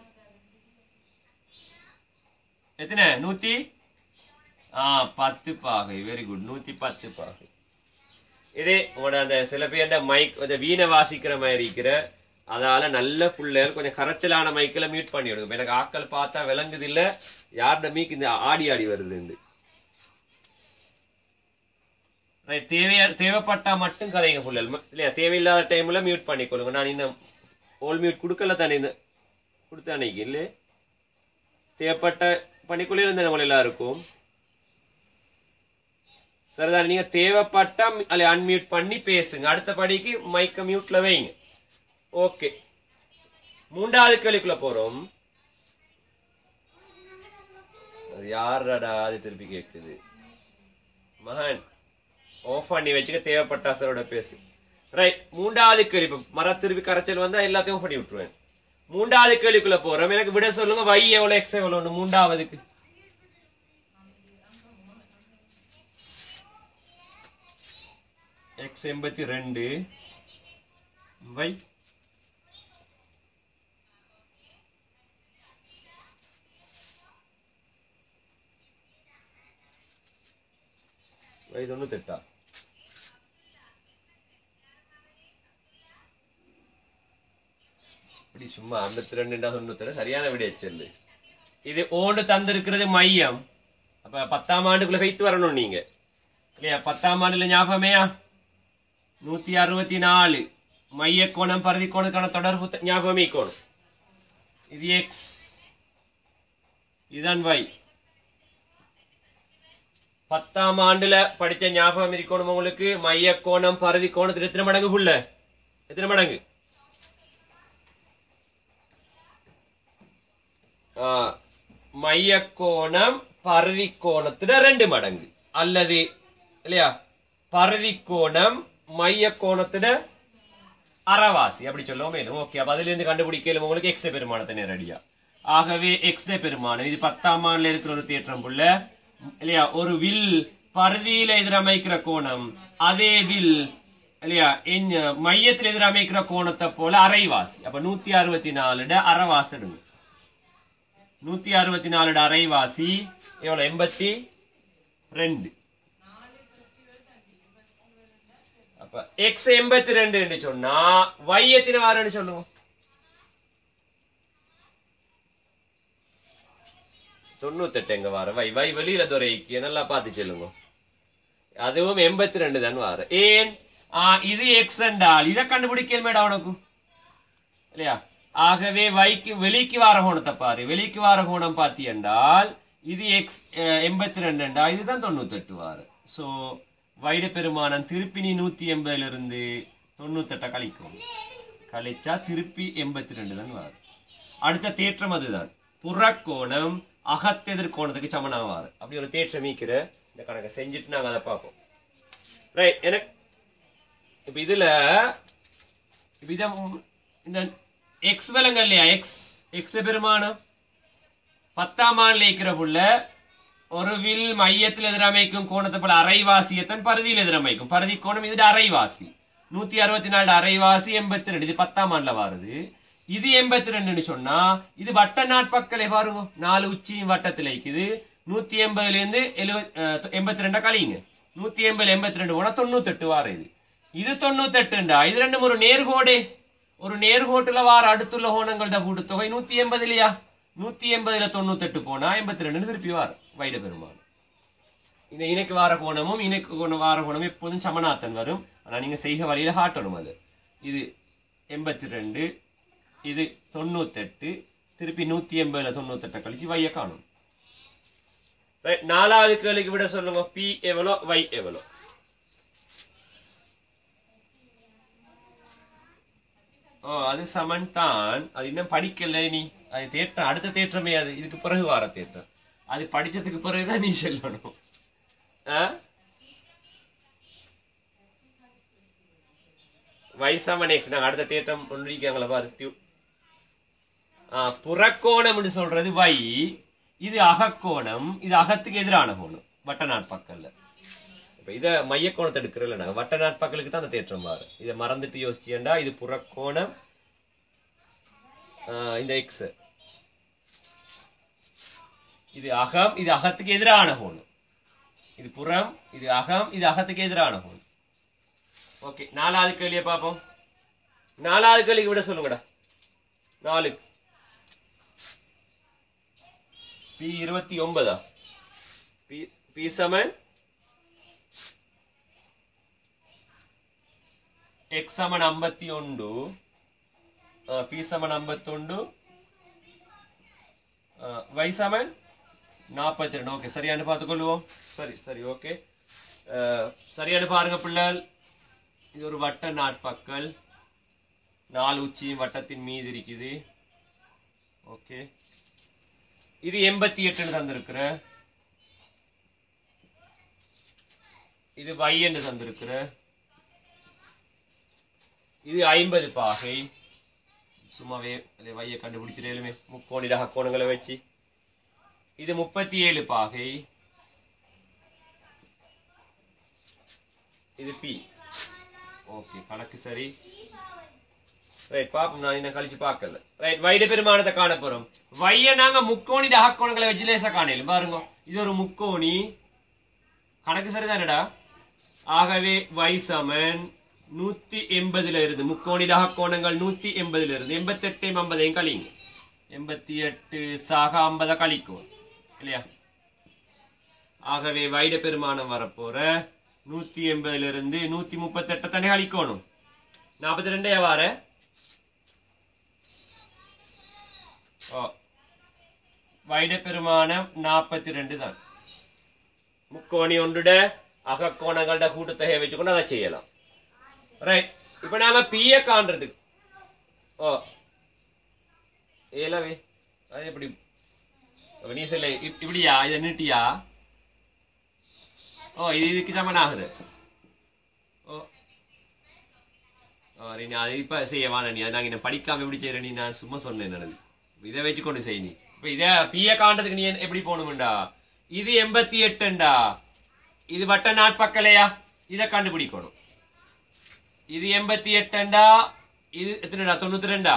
எத்தனை நூத்தி ஆ பத்து பாகை வெரி குட் நூத்தி பத்து பாகை இதே உங்களோட அந்த சில பேர்ட மைக் கொஞ்சம் வீணை வாசிக்கிற மாதிரி இருக்கிற அதால நல்ல புள்ளைகள் கொஞ்சம் கரைச்சலான மைக்கில் மியூட் பண்ணி விடுங்க எனக்கு ஆக்கள் பார்த்தா விளங்குது இல்ல யாரோட மீக் இந்த ஆடி ஆடி வருதுண்டு Right, தேவையா தேவைப்பட்டா மட்டும் கதைங்க புள்ளல் இல்லையா தேவையில்லாத டைம்ல மியூட் பண்ணிக்கொள்ளுங்க நான் இந்த ஓல் மியூட் கொடுக்கல தானே இந்த கொடுத்த அன்னைக்கு இல்லை தேவைப்பட்ட பணிக்குள்ளே இருந்த நம்ம எல்லாருக்கும் சரிதான் நீங்க தேவைப்பட்டா அல்ல அன்மியூட் பண்ணி பேசுங்க அடுத்த படிக்கு மைக்க மியூட்ல வைங்க ஓகே மூன்றாவது கேள்விக்குள்ள போறோம் அது யாரடா அது திருப்பி கேக்குது மகன் ஆஃப் பண்ணி வச்சுக்க தேவைப்பட்டா சாரோட பேசு ரைட் மூன்றாவது கேள்வி இப்ப மர திருப்பி கரைச்சல் வந்தா எல்லாத்தையும் off பண்ணி விட்டுருவேன் மூன்றாவது கேள்விக்குள்ள போறோம் எனக்கு விட சொல்லுங்க y எவ்வளவு எக்ஸ் எவ்வளவு மூன்றாவதுக்கு எக்ஸ் எண்பத்தி ரெண்டு வை வை தொண்ணூத்தெட்டா இப்படி சும்மா ஐம்பத்தி ரெண்டுண்டா தொண்ணூத்தி சரியான விட செல்லு இது ஓண்டு தந்திருக்கிறது மையம் அப்ப பத்தாம் ஆண்டுக்குள்ள வைத்து வரணும் நீங்க இல்லையா பத்தாம் ஆண்டுல ஞாபகமேயா நூத்தி அறுபத்தி நாலு மைய கோணம் பருதி கோணக்கான தொடர்பு த- ஞாபகமே கோணம் இது எக்ஸ் இதுதான் y பத்தாம் ஆண்டுல படிச்ச ஞாபகம் இருக்கணும் உங்களுக்கு மைய கோணம் பருதி கோணத்துல எத்தனை மடங்கு புள்ள எத்தனை மடங்கு ஆ, மைய கோணம் பருதி கோணத்துல ரெண்டு மடங்கு அல்லது இல்லையா பருதி கோணம் மைய கோணத்துல அறவாசி அப்படி சொல்லுவோம் மேலும் ஓகே அப்ப அதுல இருந்து கண்டுபிடிக்கல உங்களுக்கு எக்ஸ் பெருமானத்தை நேரடியா ஆகவே எக்ஸ் பெருமானம் இது பத்தாம் ஆண்டுல இருக்கிற ஒரு தேற்றம் புள்ள இல்லையா ஒரு வில் பருதியில எதிரமைக்கிற கோணம் அதே வில் இல்லையா எங்க- மையத்தில் எதிரமைக்கிற கோணத்தை போல அரைவாசி அப்ப நூத்தி அறுபத்தி நாலுட அரைவாசி எடுங்க நூத்தி அறுபத்தி நாலுட அரைவாசி எவ்வளவு எண்பத்தி ரெண்டு அப்ப எக்ஸ் எண்பத்தி ரெண்டு சொன்னா y எத்தனை வாரம்னு சொல்லுங்க தொண்ணூத்தெட்டு எங்க வாரம் வை வை வெளியில துறைக்கு நல்லா பார்த்து சொல்லுங்க அதுவும் எண்பத்தி ரெண்டு தான் வாரம் ஏன் ஆ, இது எக்ஸ் என்றால் இதை கண்டுபிடிக்கல் மேடம் உனக்கு இல்லையா ஆகவே வைக்கு வெளிக்கு வார கோணத்தை பாரு வெளிக்கு வார கோணம் பாத்தி என்றால் இது எக்ஸ் எண்பத்தி ரெண்டு என்றா இதுதான் தொண்ணூத்தெட்டு வாரு சோ வைட பெருமானம் திருப்பி நீ நூத்தி எண்பதுல இருந்து தொண்ணூத்தெட்டை கழிக்கும் கழிச்சா திருப்பி எண்பத்தி ரெண்டு தான் வாரு அடுத்த தேற்றம் அதுதான் புறக்கோணம் அகத்தெதிர் கோணத்துக்கு சமனாக வாரு அப்படி ஒரு தேற்றம் மீக்கிற இந்த கணக்கை செஞ்சுட்டு நாங்க அதை பார்ப்போம் ரைட் எனக்கு இப்ப இதுல இப்ப இத ம்- இந்த எக்ஸ் விலங்க இல்லையா எக்ஸ் எக்ஸ் பெருமானம் பத்தாம் ஆண்டுல இருக்கிற புள்ள ஒரு வில் மையத்தில் எதிரமைக்கும் கோணத்தை போல அரைவாசியத்தன் பருதியில் எதிரமைக்கும் பருதி கோணம் இது அரைவாசி நூத்தி அறுபத்தி நாலு அரைவாசி எண்பத்தி ரெண்டு இது பத்தாம் ஆண்டுல வருது இது எண்பத்தி ரெண்டுன்னு சொன்னா இது வட்ட நாட்பக்கலை பாருங்க நாலு உச்சியும் வட்டத்துல இருக்குது நூத்தி எண்பதுல இருந்து எழுபத் எண்பத்தி ரெண்டா கழியுங்க நூத்தி எண்பது எண்பத்தி ரெண்டு போனா தொண்ணூத்தெட்டு வார இது இது தொண்ணூத்தெட்டுண்டா இது ரெண்டும் ஒரு நேர்கோடே ஒரு நேர்கோட்டுல வார அடுத்துள்ள கோணங்களோட கூட்டுத்தொகை நூத்தி எண்பது இல்லையா நூத்தி எண்பதுல தொண்ணூத்தெட்டு போனா எண்பத்தி ரெண்டு திருப்பி வார வைட பெருமாள் இந்த இணைக்கு வார கோணமும் இணைக்கு கோணம் வார கோணமும் எப்போதும் சமனாத்தன் வரும் ஆனா நீங்க செய்க வழியில காட்டணும் அது இது எண்பத்தி ரெண்டு இது தொண்ணூத்தெட்டு திருப்பி நூத்தி எண்பதுல தொண்ணூத்தெட்டை கழிச்சு வைய காணும் Right, நாலாவது கேள்விக்கு விட சொல்லுங்க பி எவ்வளோ வை எவ்வளோ ஓ அது சமன் தான் அது இன்னும் படிக்கல நீ அது தேற்றம் அடுத்த தேற்றமே அது இதுக்கு பிறகு வார தேற்றம் அது படிச்சதுக்கு பிறகுதான் நீ சொல்லணும் ஆ? y சமன் எக்ஸ் நாங்க அடுத்த தேற்றம் ஒன்றிருக்காங்களா பாரு டியூ- ஆ, புறக்கோணம்னு சொல்றது y இது அகக்கோணம் இது அகத்துக்கு எதிரான கோணம் வட்ட நாட்பக்கல்ல இப்ப இத மைய கோணத்தை எடுக்கிறோம்ல நாங்க வட்ட நாட்பக்கலுக்கு தான் அந்த தேற்றம் மாறு இதை மறந்துட்டு யோசிச்சேன்டா இது புறக்கோணம் ஆ, இந்த எக்ஸ் இது அகம் இது அகத்துக்கு எதிரான கோணம் இது புறம் இது அகம் இது அகத்துக்கு எதிரான கோணம் ஓகே நாலாவது கேள்வியை பார்ப்போம் நாலாவது கேள்விக்கு விட சொல்லுங்கடா நாலு பி இருபத்தி ஒன்பதா பி பி சமன் எக்ஸ் ಸಮನ್ ಅಂಬತ್ತಿ ಉಂಡು ಪಿ ಸಮನ್ ಅಂಬತ್ತೊಂಡು y சமன் நாற்பத்தி ரெண்டு ஓகே சரியானு பார்த்துக்கொள்வோம் சரி சரி ஓகே சரியான பாருங்க பிள்ளைகள் இது ஒரு வட்ட நாட்பக்கல் நாலு உச்சியும் வட்டத்தின் மீது இருக்குது ஓகே இது எண்பத்தி எட்டுன்னு தந்திருக்கிற இது y என்று தந்திருக்கிற இது ஐம்பது பாகை சும்மாவே அதை வைய கண்டுபிடிச்சிடலுமே முக்கோணி ரக கோணங்களை வச்சு இது முப்பத்தி ஏழு பாகை இது பி ஓகே கணக்கு சரி ரைட் பாப்போம் நான் இன்னும் கழிச்சு பார்க்கல ரைட் வைட பெருமானத்தை காண போறோம் வைய நாங்க முக்கோணி ரக கோணங்களை வச்சு லேசா காணலும் பாருங்க இது ஒரு முக்கோணி கணக்கு சரிதானடா ஆகவே y சமன் நூத்தி எண்பதுல இருந்து முக்கோணி ரக கோணங்கள் நூத்தி எண்பதுல இருந்து எண்பத்தி எட்டு ஐம்பதையும் கழிங்க எண்பத்தி எட்டு சாக ஐம்பதை கழிக்கும் இல்லையா ஆகவே வைட பெருமானம் வரப்போற நூத்தி எண்பதுல இருந்து நூத்தி முப்பத்தி எட்டை தானே கழிக்கணும் நாற்பத்தி ரெண்டே வார ஓ வைட பெருமானம் நாற்பத்தி ரெண்டு தான் முக்கோணி ஒன்றுட அகக்கோணங்களோட கூட்டுத்தொகையை வச்சுக்கொண்டு அதை செய்யலாம் ரைட் இப்ப நாம பிய காண்றதுக்கு ஓ ஏலவே அது எப்படி அப்ப நீ சொல்ல இப்- இப்படியா இதை நீட்டியா ஓ இது இதுக்கு சமன் ஆகுது ஓ ஓ, நீ அது இப்ப செய்ய வேணாம் நீ அது நாங்க இன்னும் படிக்காம எப்படி செய்யற நீ நான் சும்மா சொன்னேன் நடந்து இதை வச்சு கொண்டு செய் நீ இப்ப இத பிய காண்றதுக்கு நீ எப்படி போகணும்டா இது எண்பத்தி எட்டுண்டா இது வட்ட நாட்பக்கலையா இத கண்டுபிடிக்கணும் இது எண்பத்தி எட்டுண்டா இது எத்தனைடா தொண்ணூத்தி ரெண்டா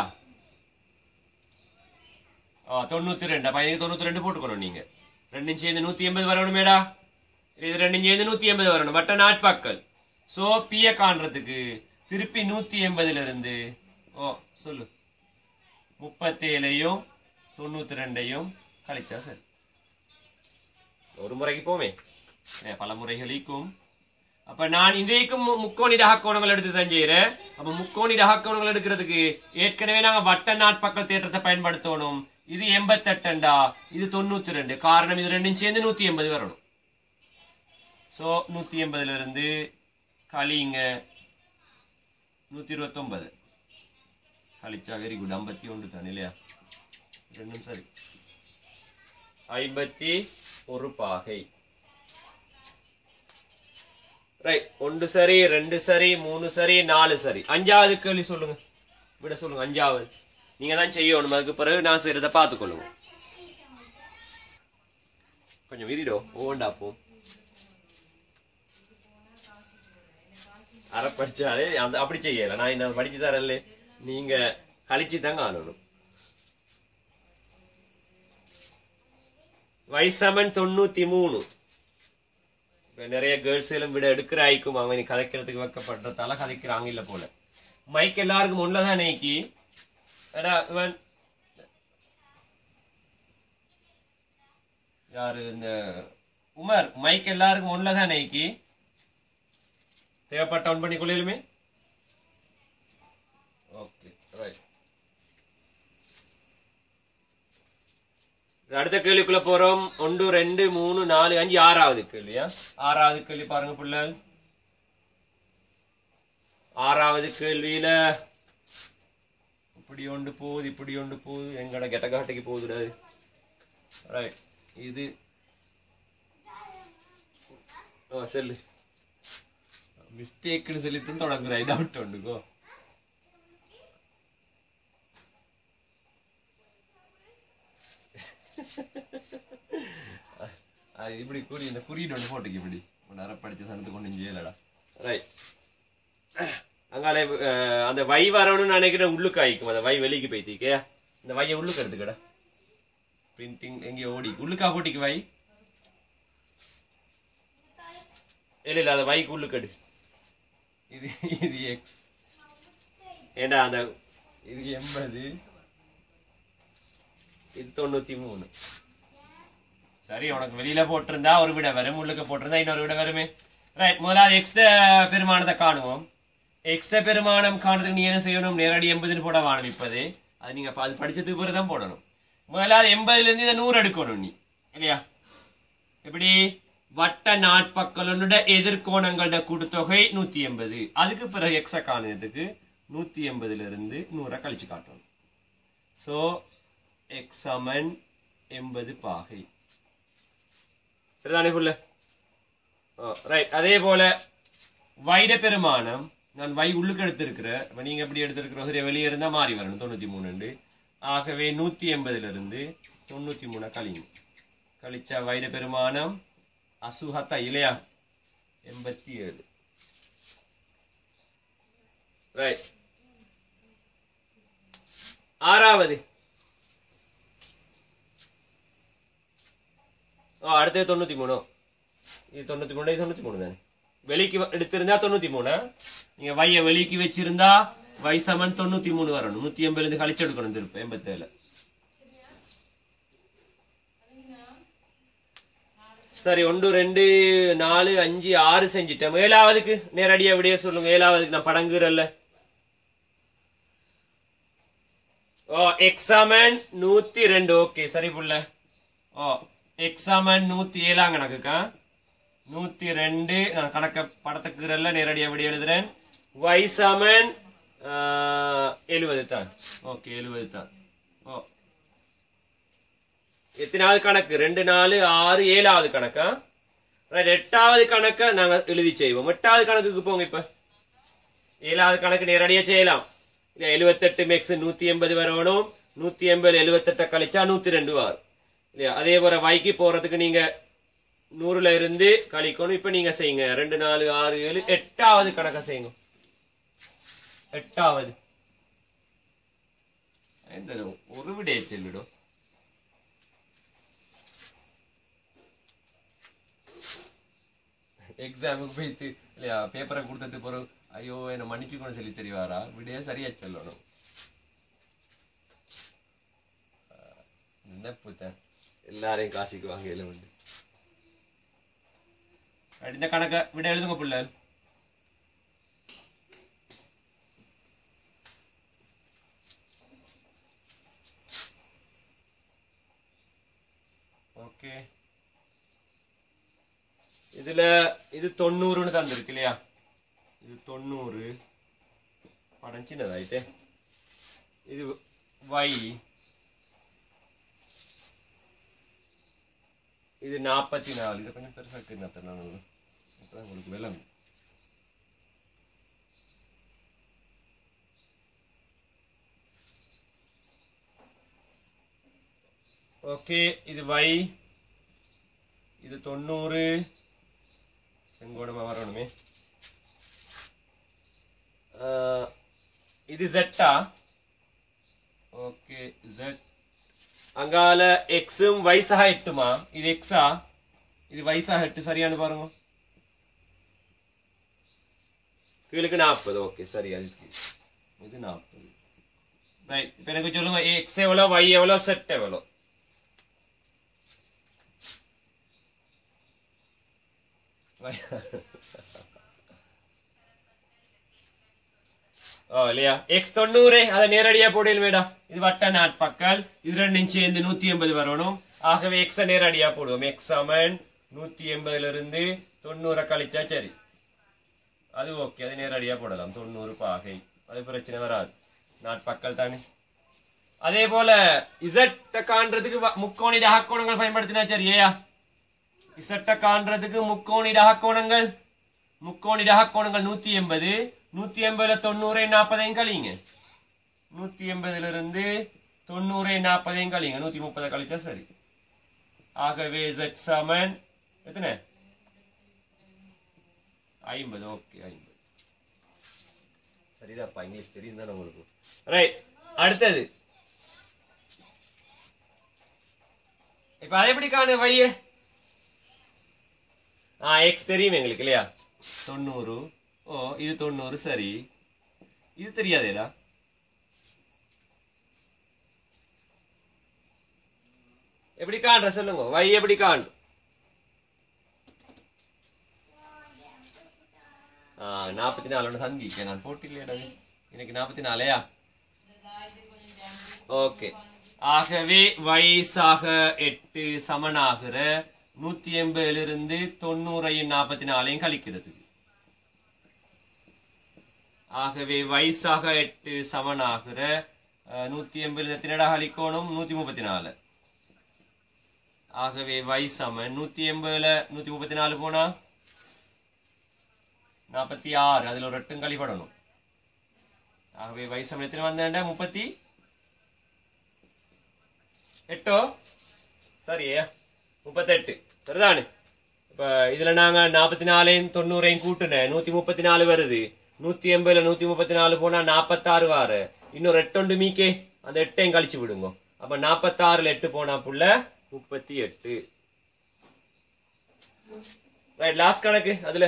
ஆ தொண்ணூத்தி ரெண்டா பையனுக்கு தொண்ணூத்தி ரெண்டு போட்டுக்கணும் நீங்க ரெண்டும் சேர்ந்து நூத்தி எண்பது வரணுமேடா இது ரெண்டும் சேர்ந்து நூத்தி எண்பது வரணும் வட்ட நாட்பக்கல் சோ பிய காண்றதுக்கு திருப்பி நூத்தி எண்பதுல இருந்து ஓ சொல்லு முப்பத்தேழையும் தொண்ணூத்தி ரெண்டையும் கழிச்சா சரி ஒரு முறைக்கு போமே ஏ, பல முறைகளுக்கும் அப்ப நான் இதைக்கும் மு- முக்கோணி ரகக்கோணங்கள் எடுத்து தான் செய்யறேன் அப்ப முக்கோணி ரகக்கோணங்கள் எடுக்கிறதுக்கு ஏற்கனவே நாங்க வட்ட நாட்பக்கல் தேற்றத்தை பயன்படுத்தணும் இது எண்பத்தெட்டுண்டா இது தொண்ணூத்தி ரெண்டு காரணம் இது ரெண்டும் சேர்ந்து நூத்தி எண்பது வரணும் சோ நூத்தி எண்பதுல இருந்து கழிங்க நூத்தி இருபத்தி ஒன்பது கழிச்சா வெரி குட் ஐம்பத்தி ஒன்று தான் இல்லையா ரெண்டும் சரி ஐம்பத்தி ஒரு பாகை ரைட் ஒன்று சரி ரெண்டு சரி மூணு சரி நாலு சரி அஞ்சாவது கேள்வி சொல்லுங்க விட சொல்லுங்க அஞ்சாவது நீங்க தான் செய்யணும் அதுக்கு பிறகு நான் செய்யறத பார்த்துக்கொள்ளுங்க கொஞ்சம் விரிடோ ஓண்டா போ அரை படிச்சாலே அந்த அப்படி செய்யல நான் என்ன படிச்சு தரல நீங்க கழிச்சு தான் காணணும் வயசமன் தொண்ணூத்தி மூணு இப்ப நிறைய கேர்ள்ஸ் எல்லாம் விட எடுக்கிற ஆயிக்கும் அவங்க நீ கதைக்கிறதுக்கு வைக்கப்படுறதால கதைக்கிறாங்க இல்ல போல மைக் எல்லாருக்கும் உள்ளதான் நீக்கி எடா இவன் யாரு இந்த உமர் மைக் எல்லாருக்கும் உள்ளதான் நீக்கி தேவைப்பட்ட ஒன் பண்ணி கொள்ளையிலுமே ஓகே ரைட் அடுத்த கேள்விக்குள்ள போறோம் ஒன்று ரெண்டு மூணு நாலு அஞ்சு ஆறாவது கேள்வியா ஆறாவது கேள்வி பாருங்க பிள்ளைகள் ஆறாவது கேள்வியில இப்படி ஒன்று போகுது இப்படி ஒன்று போகுது எங்கட கெட்டகாட்டைக்கு போகுதுடாது ரைட் இது ஓ செல்லு மிஸ்டேக்னு சொல்லிட்டு தொடங்குற டவுட் உண்டுக்கோ அது இப்படி குறி இந்த குறியீடு ஒன்று போட்டுக்கு இப்படி நேர படிச்ச சனத்து கொண்டு செய்யலடா ரைட் அங்காலே அஹ், அந்த வை வரணும்னு நினைக்கிறேன் உள்ளுக்கு ஆயிக்கும் அந்த வை வெளிக்கு போய்த்திக்கே இந்த வைய உள்ளுக்கு எடுத்துக்கடா பிரிண்டிங் எங்கேயோ ஓடி உள்ளுக்கா போட்டிக்கு வை இல்ல இல்ல அந்த வைக்கு உள்ளுக்கு எடு இது இது எக்ஸ் ஏண்டா அந்த இது எண்பது இது தொண்ணூத்தி மூணு சரி உனக்கு வெளியில போட்டிருந்தா ஒரு விட வரும் உள்ளுக்கு போட்டிருந்தா இன்னொரு விட வருமே ரைட் முதலாவது எக்ஸ்ட்ரா பெருமானத்தை காணுவோம் எக்ஸ்ட்ரா பெருமானம் காணுறதுக்கு நீ என்ன செய்யணும் நேரடி எண்பதுன்னு போட வாணும் இப்பது அது நீங்க ப- அது படிச்சதுக்கு பிறகு தான் போடணும் முதலாவது எண்பதுல இருந்து இதை நூறு எடுக்கணும் நீ இல்லையா எப்படி வட்ட நாட்பக்களோட எதிர்கோணங்களோட கூட்டுத்தொகை நூத்தி எண்பது அதுக்கு பிறகு எக்ஸ காணுறதுக்கு நூத்தி எண்பதுல இருந்து நூறை கழிச்சு காட்டணும் சோ எக்ஸ் சமன் எண்பது பாகை சரிதானே புள்ள ரைட் அதே போல வைட பெருமானம் நான் வை உள்ளுக்கு எடுத்திருக்கிறேன் அப்ப நீங்க எப்படி எடுத்திருக்கிற சரி வெளியே இருந்தா மாறி வரணும் தொண்ணூத்தி மூணு ஆகவே நூத்தி எண்பதுல இருந்து தொண்ணூத்தி மூணு கழிங்க கழிச்சா வைட பெருமானம் அசுஹத்தா இல்லையா எண்பத்தி ஏழு ரைட் ஆறாவது ஓ அடுத்தது தொண்ணூத்தி மூணு இது தொண்ணூத்தி மூணு இது தொண்ணூத்தி மூணு தானே வெளிக்கு வ- எடுத்திருந்தா தொண்ணூத்தி மூணு நீங்க வைய வெளிக்கு வச்சிருந்தா வை சமன் தொண்ணூத்தி மூணு வரணும் நூத்தி எண்பதுல இருந்து கழிச்சு எடுக்கணும் திருப்ப எண்பத்தேழு சரி ஒன்று ரெண்டு நாலு அஞ்சு ஆறு செஞ்சிட்டேன் ஏழாவதுக்கு நேரடியா விடைய சொல்லுங்க ஏழாவதுக்கு நான் படங்குறல்ல ஓ எக்ஸாமன் நூத்தி ரெண்டு ஓகே சரி புள்ள ஓ எக்ஸாமன் நூத்தி ஏழாம் கணக்குக்கா நூத்தி ரெண்டு நான் கணக்க படத்துக்குறல்ல நேரடியா விடைய எழுதுறேன் y சமன் எழுபது தான் ஓகே எழுபது தான் ஓ எத்தனாவது கணக்கு ரெண்டு நாலு ஆறு ஏழாவது கணக்கா Right, எட்டாவது கணக்க நாங்க எழுதி செய்வோம் எட்டாவது கணக்குக்கு போங்க இப்ப ஏழாவது கணக்கு நேரடியா செய்யலாம் இல்ல எழுபத்தெட்டு மேக்ஸ் நூத்தி எண்பது வரணும் நூத்தி எண்பது எழுபத்தெட்ட கழிச்சா நூத்தி ரெண்டு வரும் இல்லையா அதே போல வைக்கு போறதுக்கு நீங்க நூறுல இருந்து கழிக்கணும் இப்ப நீங்க செய்யுங்க ரெண்டு நாலு ஆறு ஏழு எட்டாவது கணக்க செய்யுங்க எட்டாவது இந்த ஒரு விடைய செல்லிடும் எக்ஸாமுக்கு போயிட்டு இல்லையா பேப்பரை கொடுத்தது பிறகு ஐயோ என்ன மன்னிச்சுக்கணும் சொல்லி தெரியவாரா விடைய சரியா சொல்லணும் நினைப்பு தான் எல்லாரையும் காசிக்கு வாங்க உண்டு இந்த கணக்க விட எழுதுங்க பிள்ளை ஓகே இதுல இது தொண்ணூறுன்னு தந்திருக்கு இல்லையா இது தொண்ணூறு படம் சின்னதாயிட்டே இது வை இது நாற்பத்தி நாலு இது கொஞ்சம் பெருசா இருக்கு நான் அப்பதான் உங்களுக்கு விளங்கும் ஓகே இது வை இது தொண்ணூறு செங்கோடமா வரணுமே ஆஹ், இது ஜெட்டா ஓகே ஜெட் அங்கால எக்ஸும் வயசாக எட்டுமா இது எக்ஸா இது வயசாக எட்டு சரியானு பாருங்க கீழுக்கு நாற்பது ஓகே சரி அதுக்கு இது நாற்பது ரைட் இப்ப எனக்கு சொல்லுங்க எக்ஸ் எவ்வளோ y எவ்வளோ செட் எவ்வளோ ஓ இல்லையா எக்ஸ் தொண்ணூறு அதை நேரடியா போடல் வேடா இது வட்ட நாட்பக்கல் இது ரெண்டும் சேர்ந்து நூத்தி எண்பது வரணும் ஆகவே எக்ஸ நேரடியா போடுவோம் எக்ஸ் சமன் நூத்தி எண்பதுல இருந்து தொண்ணூறை கழிச்சா சரி அது ஓகே அது நேரடியா போடலாம் தொண்ணூறு பாகை அது பிரச்சனை வராது நாட்பக்கல் தானே அதே போல இசட்ட காண்றதுக்கு வ- முக்கோணி டகக்கோணங்கள் பயன்படுத்தினா சரியா இசட்ட காண்றதுக்கு முக்கோணி டகக்கோணங்கள் முக்கோணி டகக்கோணங்கள் நூத்தி எண்பது நூத்தி எண்பதுல தொண்ணூறை நாற்பதையும் கழிங்க நூத்தி எண்பதுல இருந்து தொண்ணூறை நாற்பதையும் கழிங்க நூத்தி முப்பதை கழிச்சா சரி ஆகவே Z சமன் எத்தனை ஐம்பது ஓகே ஐம்பது சரிதாப்பா இங்கிலீஷ் தெரியும் தானே உங்களுக்கு ரைட் அடுத்தது இப்ப அதை எப்படி காணு வைய ஆ எக்ஸ் தெரியும் எங்களுக்கு இல்லையா தொண்ணூறு ஓ இது தொண்ணூறு சரி இது தெரியாதேடா எப்படி காண்ற சொல்லுங்க வை எப்படி காண் ஆ நாற்பத்தி நாலு ஒன்று சந்திக்க நான் போட்டில்லையாடா இன்னைக்கு நாற்பத்தி நாலையா ஓகே ஆகவே வயசாக எட்டு சமனாகிற நூத்தி எண்பதுல இருந்து தொண்ணூறையும் நாற்பத்தி நாலையும் கழிக்கிறது ஆகவே வயசாக எட்டு சமனாகிற அஹ், நூத்தி எண்பதுல எத்தனடா கழிக்கணும் நூத்தி முப்பத்தி நாலு ஆகவே y சமன் நூத்தி எண்பதுல நூத்தி முப்பத்தி நாலு போனா நாற்பத்தி ஆறு அதுல ஒரு எட்டும் கழிப்படணும் ஆகவே y சமன் எத்தனை வந்தேன்டா முப்பத்தி எட்டோ சரியா முப்பத்தெட்டு சரிதானே இப்ப இதுல நாங்க நாற்பத்தி நாலையும் தொண்ணூறையும் கூட்டுனேன் நூத்தி முப்பத்தி நாலு வருது நூத்தி எண்பதுல நூத்தி முப்பத்தி நாலு போனா நாற்பத்தாறு வாரு இன்னொரு எட்டொண்டு மீக்கே அந்த எட்டையும் கழிச்சு விடுங்க அப்ப நாற்பத்தாறுல எட்டு போனா புள்ள முப்பத்தி எட்டு ரைட் லாஸ்ட் கணக்கு அதுல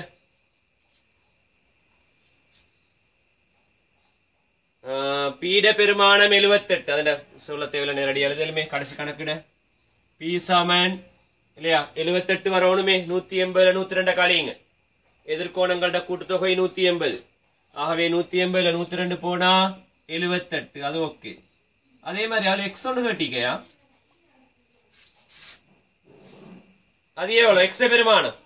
ஆஹ், பீட பெருமானம் எழுவத்தெட்டு அதுல சொல்ல தேவையில்ல நேரடி எழுதலுமே கடைசி கணக்குட பி சமன் இல்லையா எழுவத்தெட்டு வரணுமே நூத்தி எண்பதுல நூத்தி ரெண்ட காலிங்க எதிர்கோணங்களோட கூட்டுத்தொகை நூத்தி எண்பது ஆகவே நூத்தி எண்பதுல நூத்தி ரெண்டு போனா எழுவத்தெட்டு அது ஓகே அதே மாதிரி அதுல எக்ஸ் ஒன்று கேட்டிக்கையா அது எவ்வளவு எக்ஸ் பெருமானம்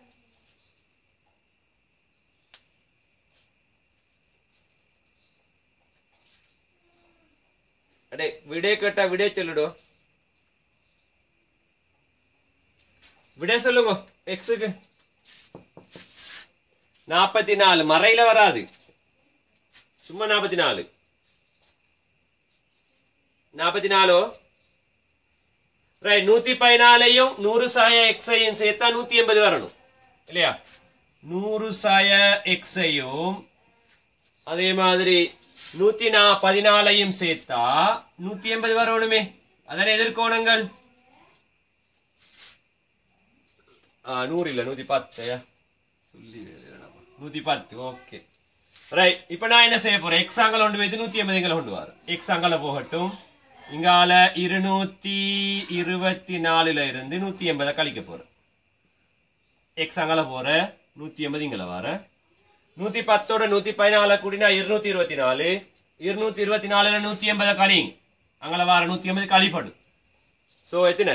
அடே விடே கேட்டா விடே சொல்லுடோ விடே சொல்லுங்க எக்ஸுக்கு நாற்பத்தி நாலு மறையில வராது சும்மா நாற்பத்தி நாலு நாற்பத்தி நாலோ ரைட் நூத்தி பதினாலையும் நூறு சாய எக்ஸையும் சேர்த்தா நூத்தி எண்பது வரணும் இல்லையா நூறு சாய எக்ஸையும் அதே மாதிரி நூத்தி நா பதினாலையும் சேர்த்தா நூத்தி எண்பது வரணுமே அதான எதிர்கோணங்கள் ஆ, நூறு இல்ல நூத்தி பத்து சொல்லி வேலையாடாமா. நூத்தி பத்து ஓகே ரைட் இப்ப நான் என்ன செய்ய போறேன் எக்ஸ் அங்கல கொண்டு போயிட்டு நூத்தி எண்பது எங்களை கொண்டு வர எக்ஸ் அங்கல போகட்டும் இங்கால இருநூத்தி இருபத்தி நாலுல இருந்து நூத்தி எண்பதை கழிக்க போறேன் எக்ஸ் அங்கல போற நூத்தி எண்பது இங்கல வர நூத்தி பத்தோட நூத்தி பதினால கூடினா இருநூத்தி இருபத்தி நாலு இருநூத்தி இருபத்தி நாலுல நூத்தி எண்பதை கழிங்க அங்கல வர நூத்தி எண்பது கழிப்படும் சோ எத்தனை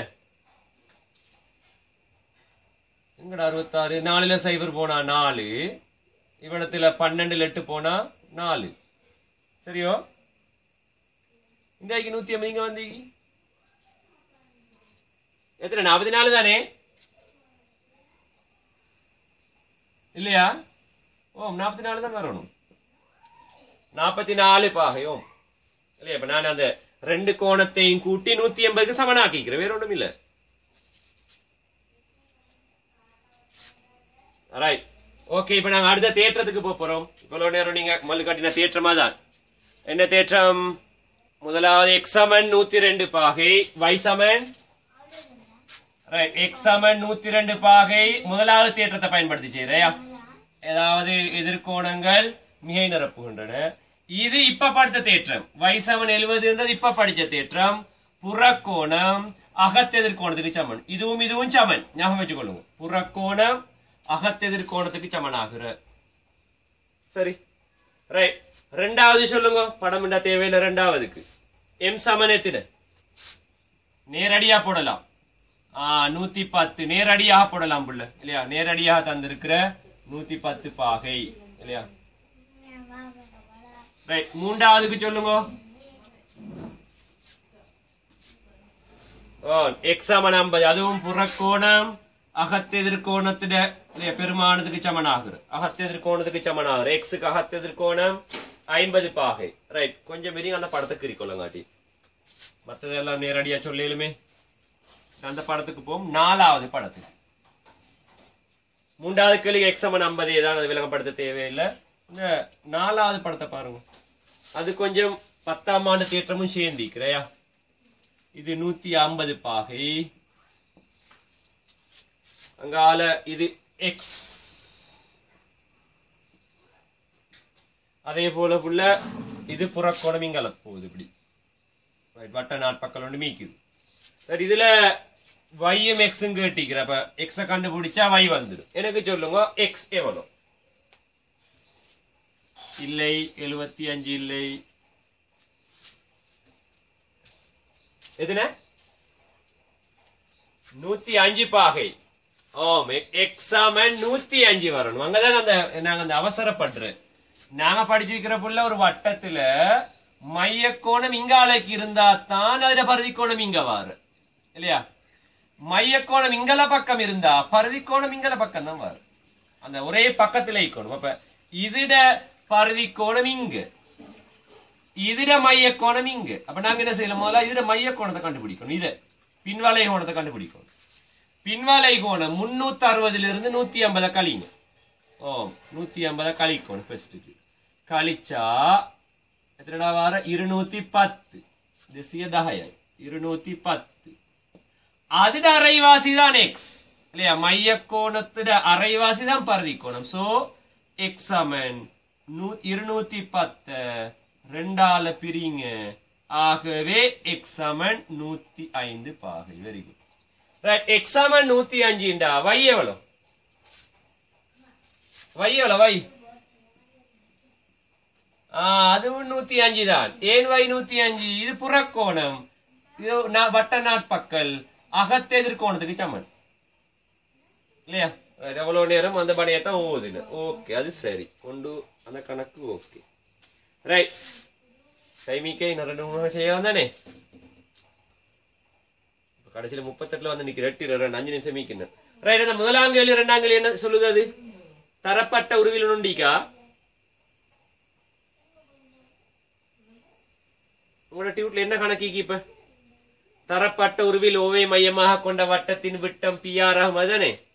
எங்கடா அறுபத்தாறு நாலுல சைபர் போனா நாலு இவனத்துல பன்னெண்டுல எட்டு போனா நாலு சரியோ இந்த நூத்தி ஐம்பது இங்க வந்து எத்தனை நாற்பத்தி நாலு தானே இல்லையா ஓம் நாற்பத்தி நாலு தான் வரணும் நாற்பத்தி நாலு பாகையோம் இல்லையா இப்ப நான் அந்த ரெண்டு கோணத்தையும் கூட்டி நூத்தி எண்பதுக்கு சமனாக்கிக்கிறேன் வேற ஒண்ணும் இல்ல ரைட் ஓகே இப்ப நாங்க அடுத்த தேற்றத்துக்கு போக போறோம் இவ்வளவு நேரம் நீங்க மல்லு காட்டின தேற்றமா தான் என்ன தேற்றம் முதலாவது எக்ஸ் சமன் நூத்தி ரெண்டு பாகை y சமன் ரைட் எக்ஸ் சமன் நூத்தி ரெண்டு பாகை முதலாவது தேற்றத்தை பயன்படுத்தி செய்யறையா ஏதாவது எதிர்கோணங்கள் மிகை நிரப்புகின்றன இது இப்ப படித்த தேற்றம் y சமன் எழுபதுன்றது இப்ப படிச்ச தேற்றம் புறக்கோணம் அகத்தெதிர்கோணத்துக்கு சமன் இதுவும் இதுவும் சமன் ஞாபகம் வச்சுக்கொள்ளுங்க புறக்கோணம் அகத்தெதிர்கோணத்துக்கு சமனாகிற சரி ரைட் ரெண்டாவது சொல்லுங்க படம் என்ன தேவையில்லை ரெண்டாவதுக்கு எம் சமன் எத்தனை நேரடியா போடலாம் ஆ நூத்தி பத்து நேரடியாக போடலாம் புள்ள இல்லையா நேரடியாக தந்திருக்கிற நூத்தி பத்து பாகை இல்லையா ரைட் மூன்றாவதுக்கு சொல்லுங்க ஓ எக்ஸ் சமன் ஐம்பது அதுவும் புறக்கோணம் அகத்தெதிர்கோணத்துட இல்லையா பெருமானத்துக்கு சமனாகுற அகத்தெதிர்கோணத்துக்கு சமனாகுற எக்ஸுக்கு அகத்தெதிர்கோணம் ஐம்பது பாகை ரைட் கொஞ்சம் பெரிய அந்த படத்துக்கு இருக்கொள்ளங்காட்டி மத்ததெல்லாம் நேரடியா சொல்லிலுமே அந்த படத்துக்கு போம் நாலாவது படத்துக்கு மூன்றாவது கேள்வி எக்ஸ் சமன் ஐம்பது ஏதாவது அது விளங்கப்படுத்த தேவையில்லை இந்த நாலாவது படத்தை பாருங்க அது கொஞ்சம் பத்தாம் ஆண்டு தேற்றமும் சேர்ந்திக்கிறையா இது நூத்தி ஐம்பது பாகை அங்கால இது எக்ஸ் அதே போல புள்ள இது புறக்கோணம் இங்கால போகுது இப்படி Right, வட்ட நாட்பக்கல் ஒன்று மீக்குது சரி இதுல வையும் எக்ஸும் கேட்டிக்கிற அப்ப எக்ஸ கண்டுபிடிச்சா வை வந்துடும் எனக்கு சொல்லுங்க எக்ஸ் எவ்வளவு இல்லை எழுபத்தி அஞ்சு இல்லை எதுன நூத்தி அஞ்சு பாகை ஓம் எக்ஸாமன் நூத்தி அஞ்சு வரணும் அங்கதான் அந்த நாங்க அந்த அவசரப்படுறேன் நாங்க படிச்சிருக்கிற புள்ள ஒரு வட்டத்துல மைய கோணம் இங்காலைக்கு இருந்தா தான் அதுல பருதி கோணம் இங்க வாரு இல்லையா மைய கோணம் இங்கல பக்கம் இருந்தா பருதி கோணம் இங்கல பக்கம் தான் வரும் அந்த ஒரே பக்கத்துல இருக்கணும் அப்ப இதுட பருதி கோணம் இங்க இதுட மைய கோணம் இங்க அப்ப நாங்க என்ன செய்யலாம் முதல்ல இதுட மைய கோணத்தை கண்டுபிடிக்கணும் இத பின்வலை கோணத்தை கண்டுபிடிக்கணும் பின்வலை கோணம் முன்னூத்தி அறுபதுல இருந்து நூத்தி ஐம்பதை கழிங்க ஓ நூத்தி ஐம்பதை கழிக்கணும் ஃபர்ஸ்ட்டுக்கு கழிச்சா எத்தனடா வார இருநூத்தி பத்து திசிய தகையாய் இருநூத்தி பத்து அதுட அரைவாசி தான் எக்ஸ் இல்லையா மைய கோணத்துட அரைவாசி தான் பரதி கோணம் சோ எக்ஸ் சமன் நூ- இருநூத்தி பத்து ரெண்டால பிரிங்க ஆகவே எக்ஸ் சமன் நூத்தி ஐந்து பாகை வெரி குட் ரைட் எக்ஸ் சமன் நூத்தி அஞ்சுண்டா வை எவ்வளவு வை எவ்வளவு வை ஆ, அதுவும் நூத்தி அஞ்சு தான் ஏன் வை நூத்தி அஞ்சு இது புறக்கோணம் இது நா- வட்ட நாட்பக்கல் அகத்தெதிர்கோணத்துக்கு சமன் இல்லையா Right, எவ்வளவு நேரம் அந்த பணியத்தான் ஓதுன ஓகே அது சரி கொண்டு அந்த கணக்கு ஓகே ரைட் டைமிக்கே இன்னும் ரெண்டு மூணு செய்ய தானே இப்ப கடைசியில முப்பத்தெட்டுல வந்து நிக்கிற எட்டு ரெண்டு அஞ்சு நிமிஷம் மீக்கணும் ரைட் அந்த முதலாம் கேள்வி ரெண்டாம் கேள்வி என்ன சொல்லுது அது தரப்பட்ட உருவில் நுண்டிக்கா உங்களோட டியூட்ல என்ன கணக்கிக்கு இப்ப தரப்பட்ட உருவில் ஓவை மையமாக கொண்ட வட்டத்தின் விட்டம் பி ஆர் ஆகும் அதுதானே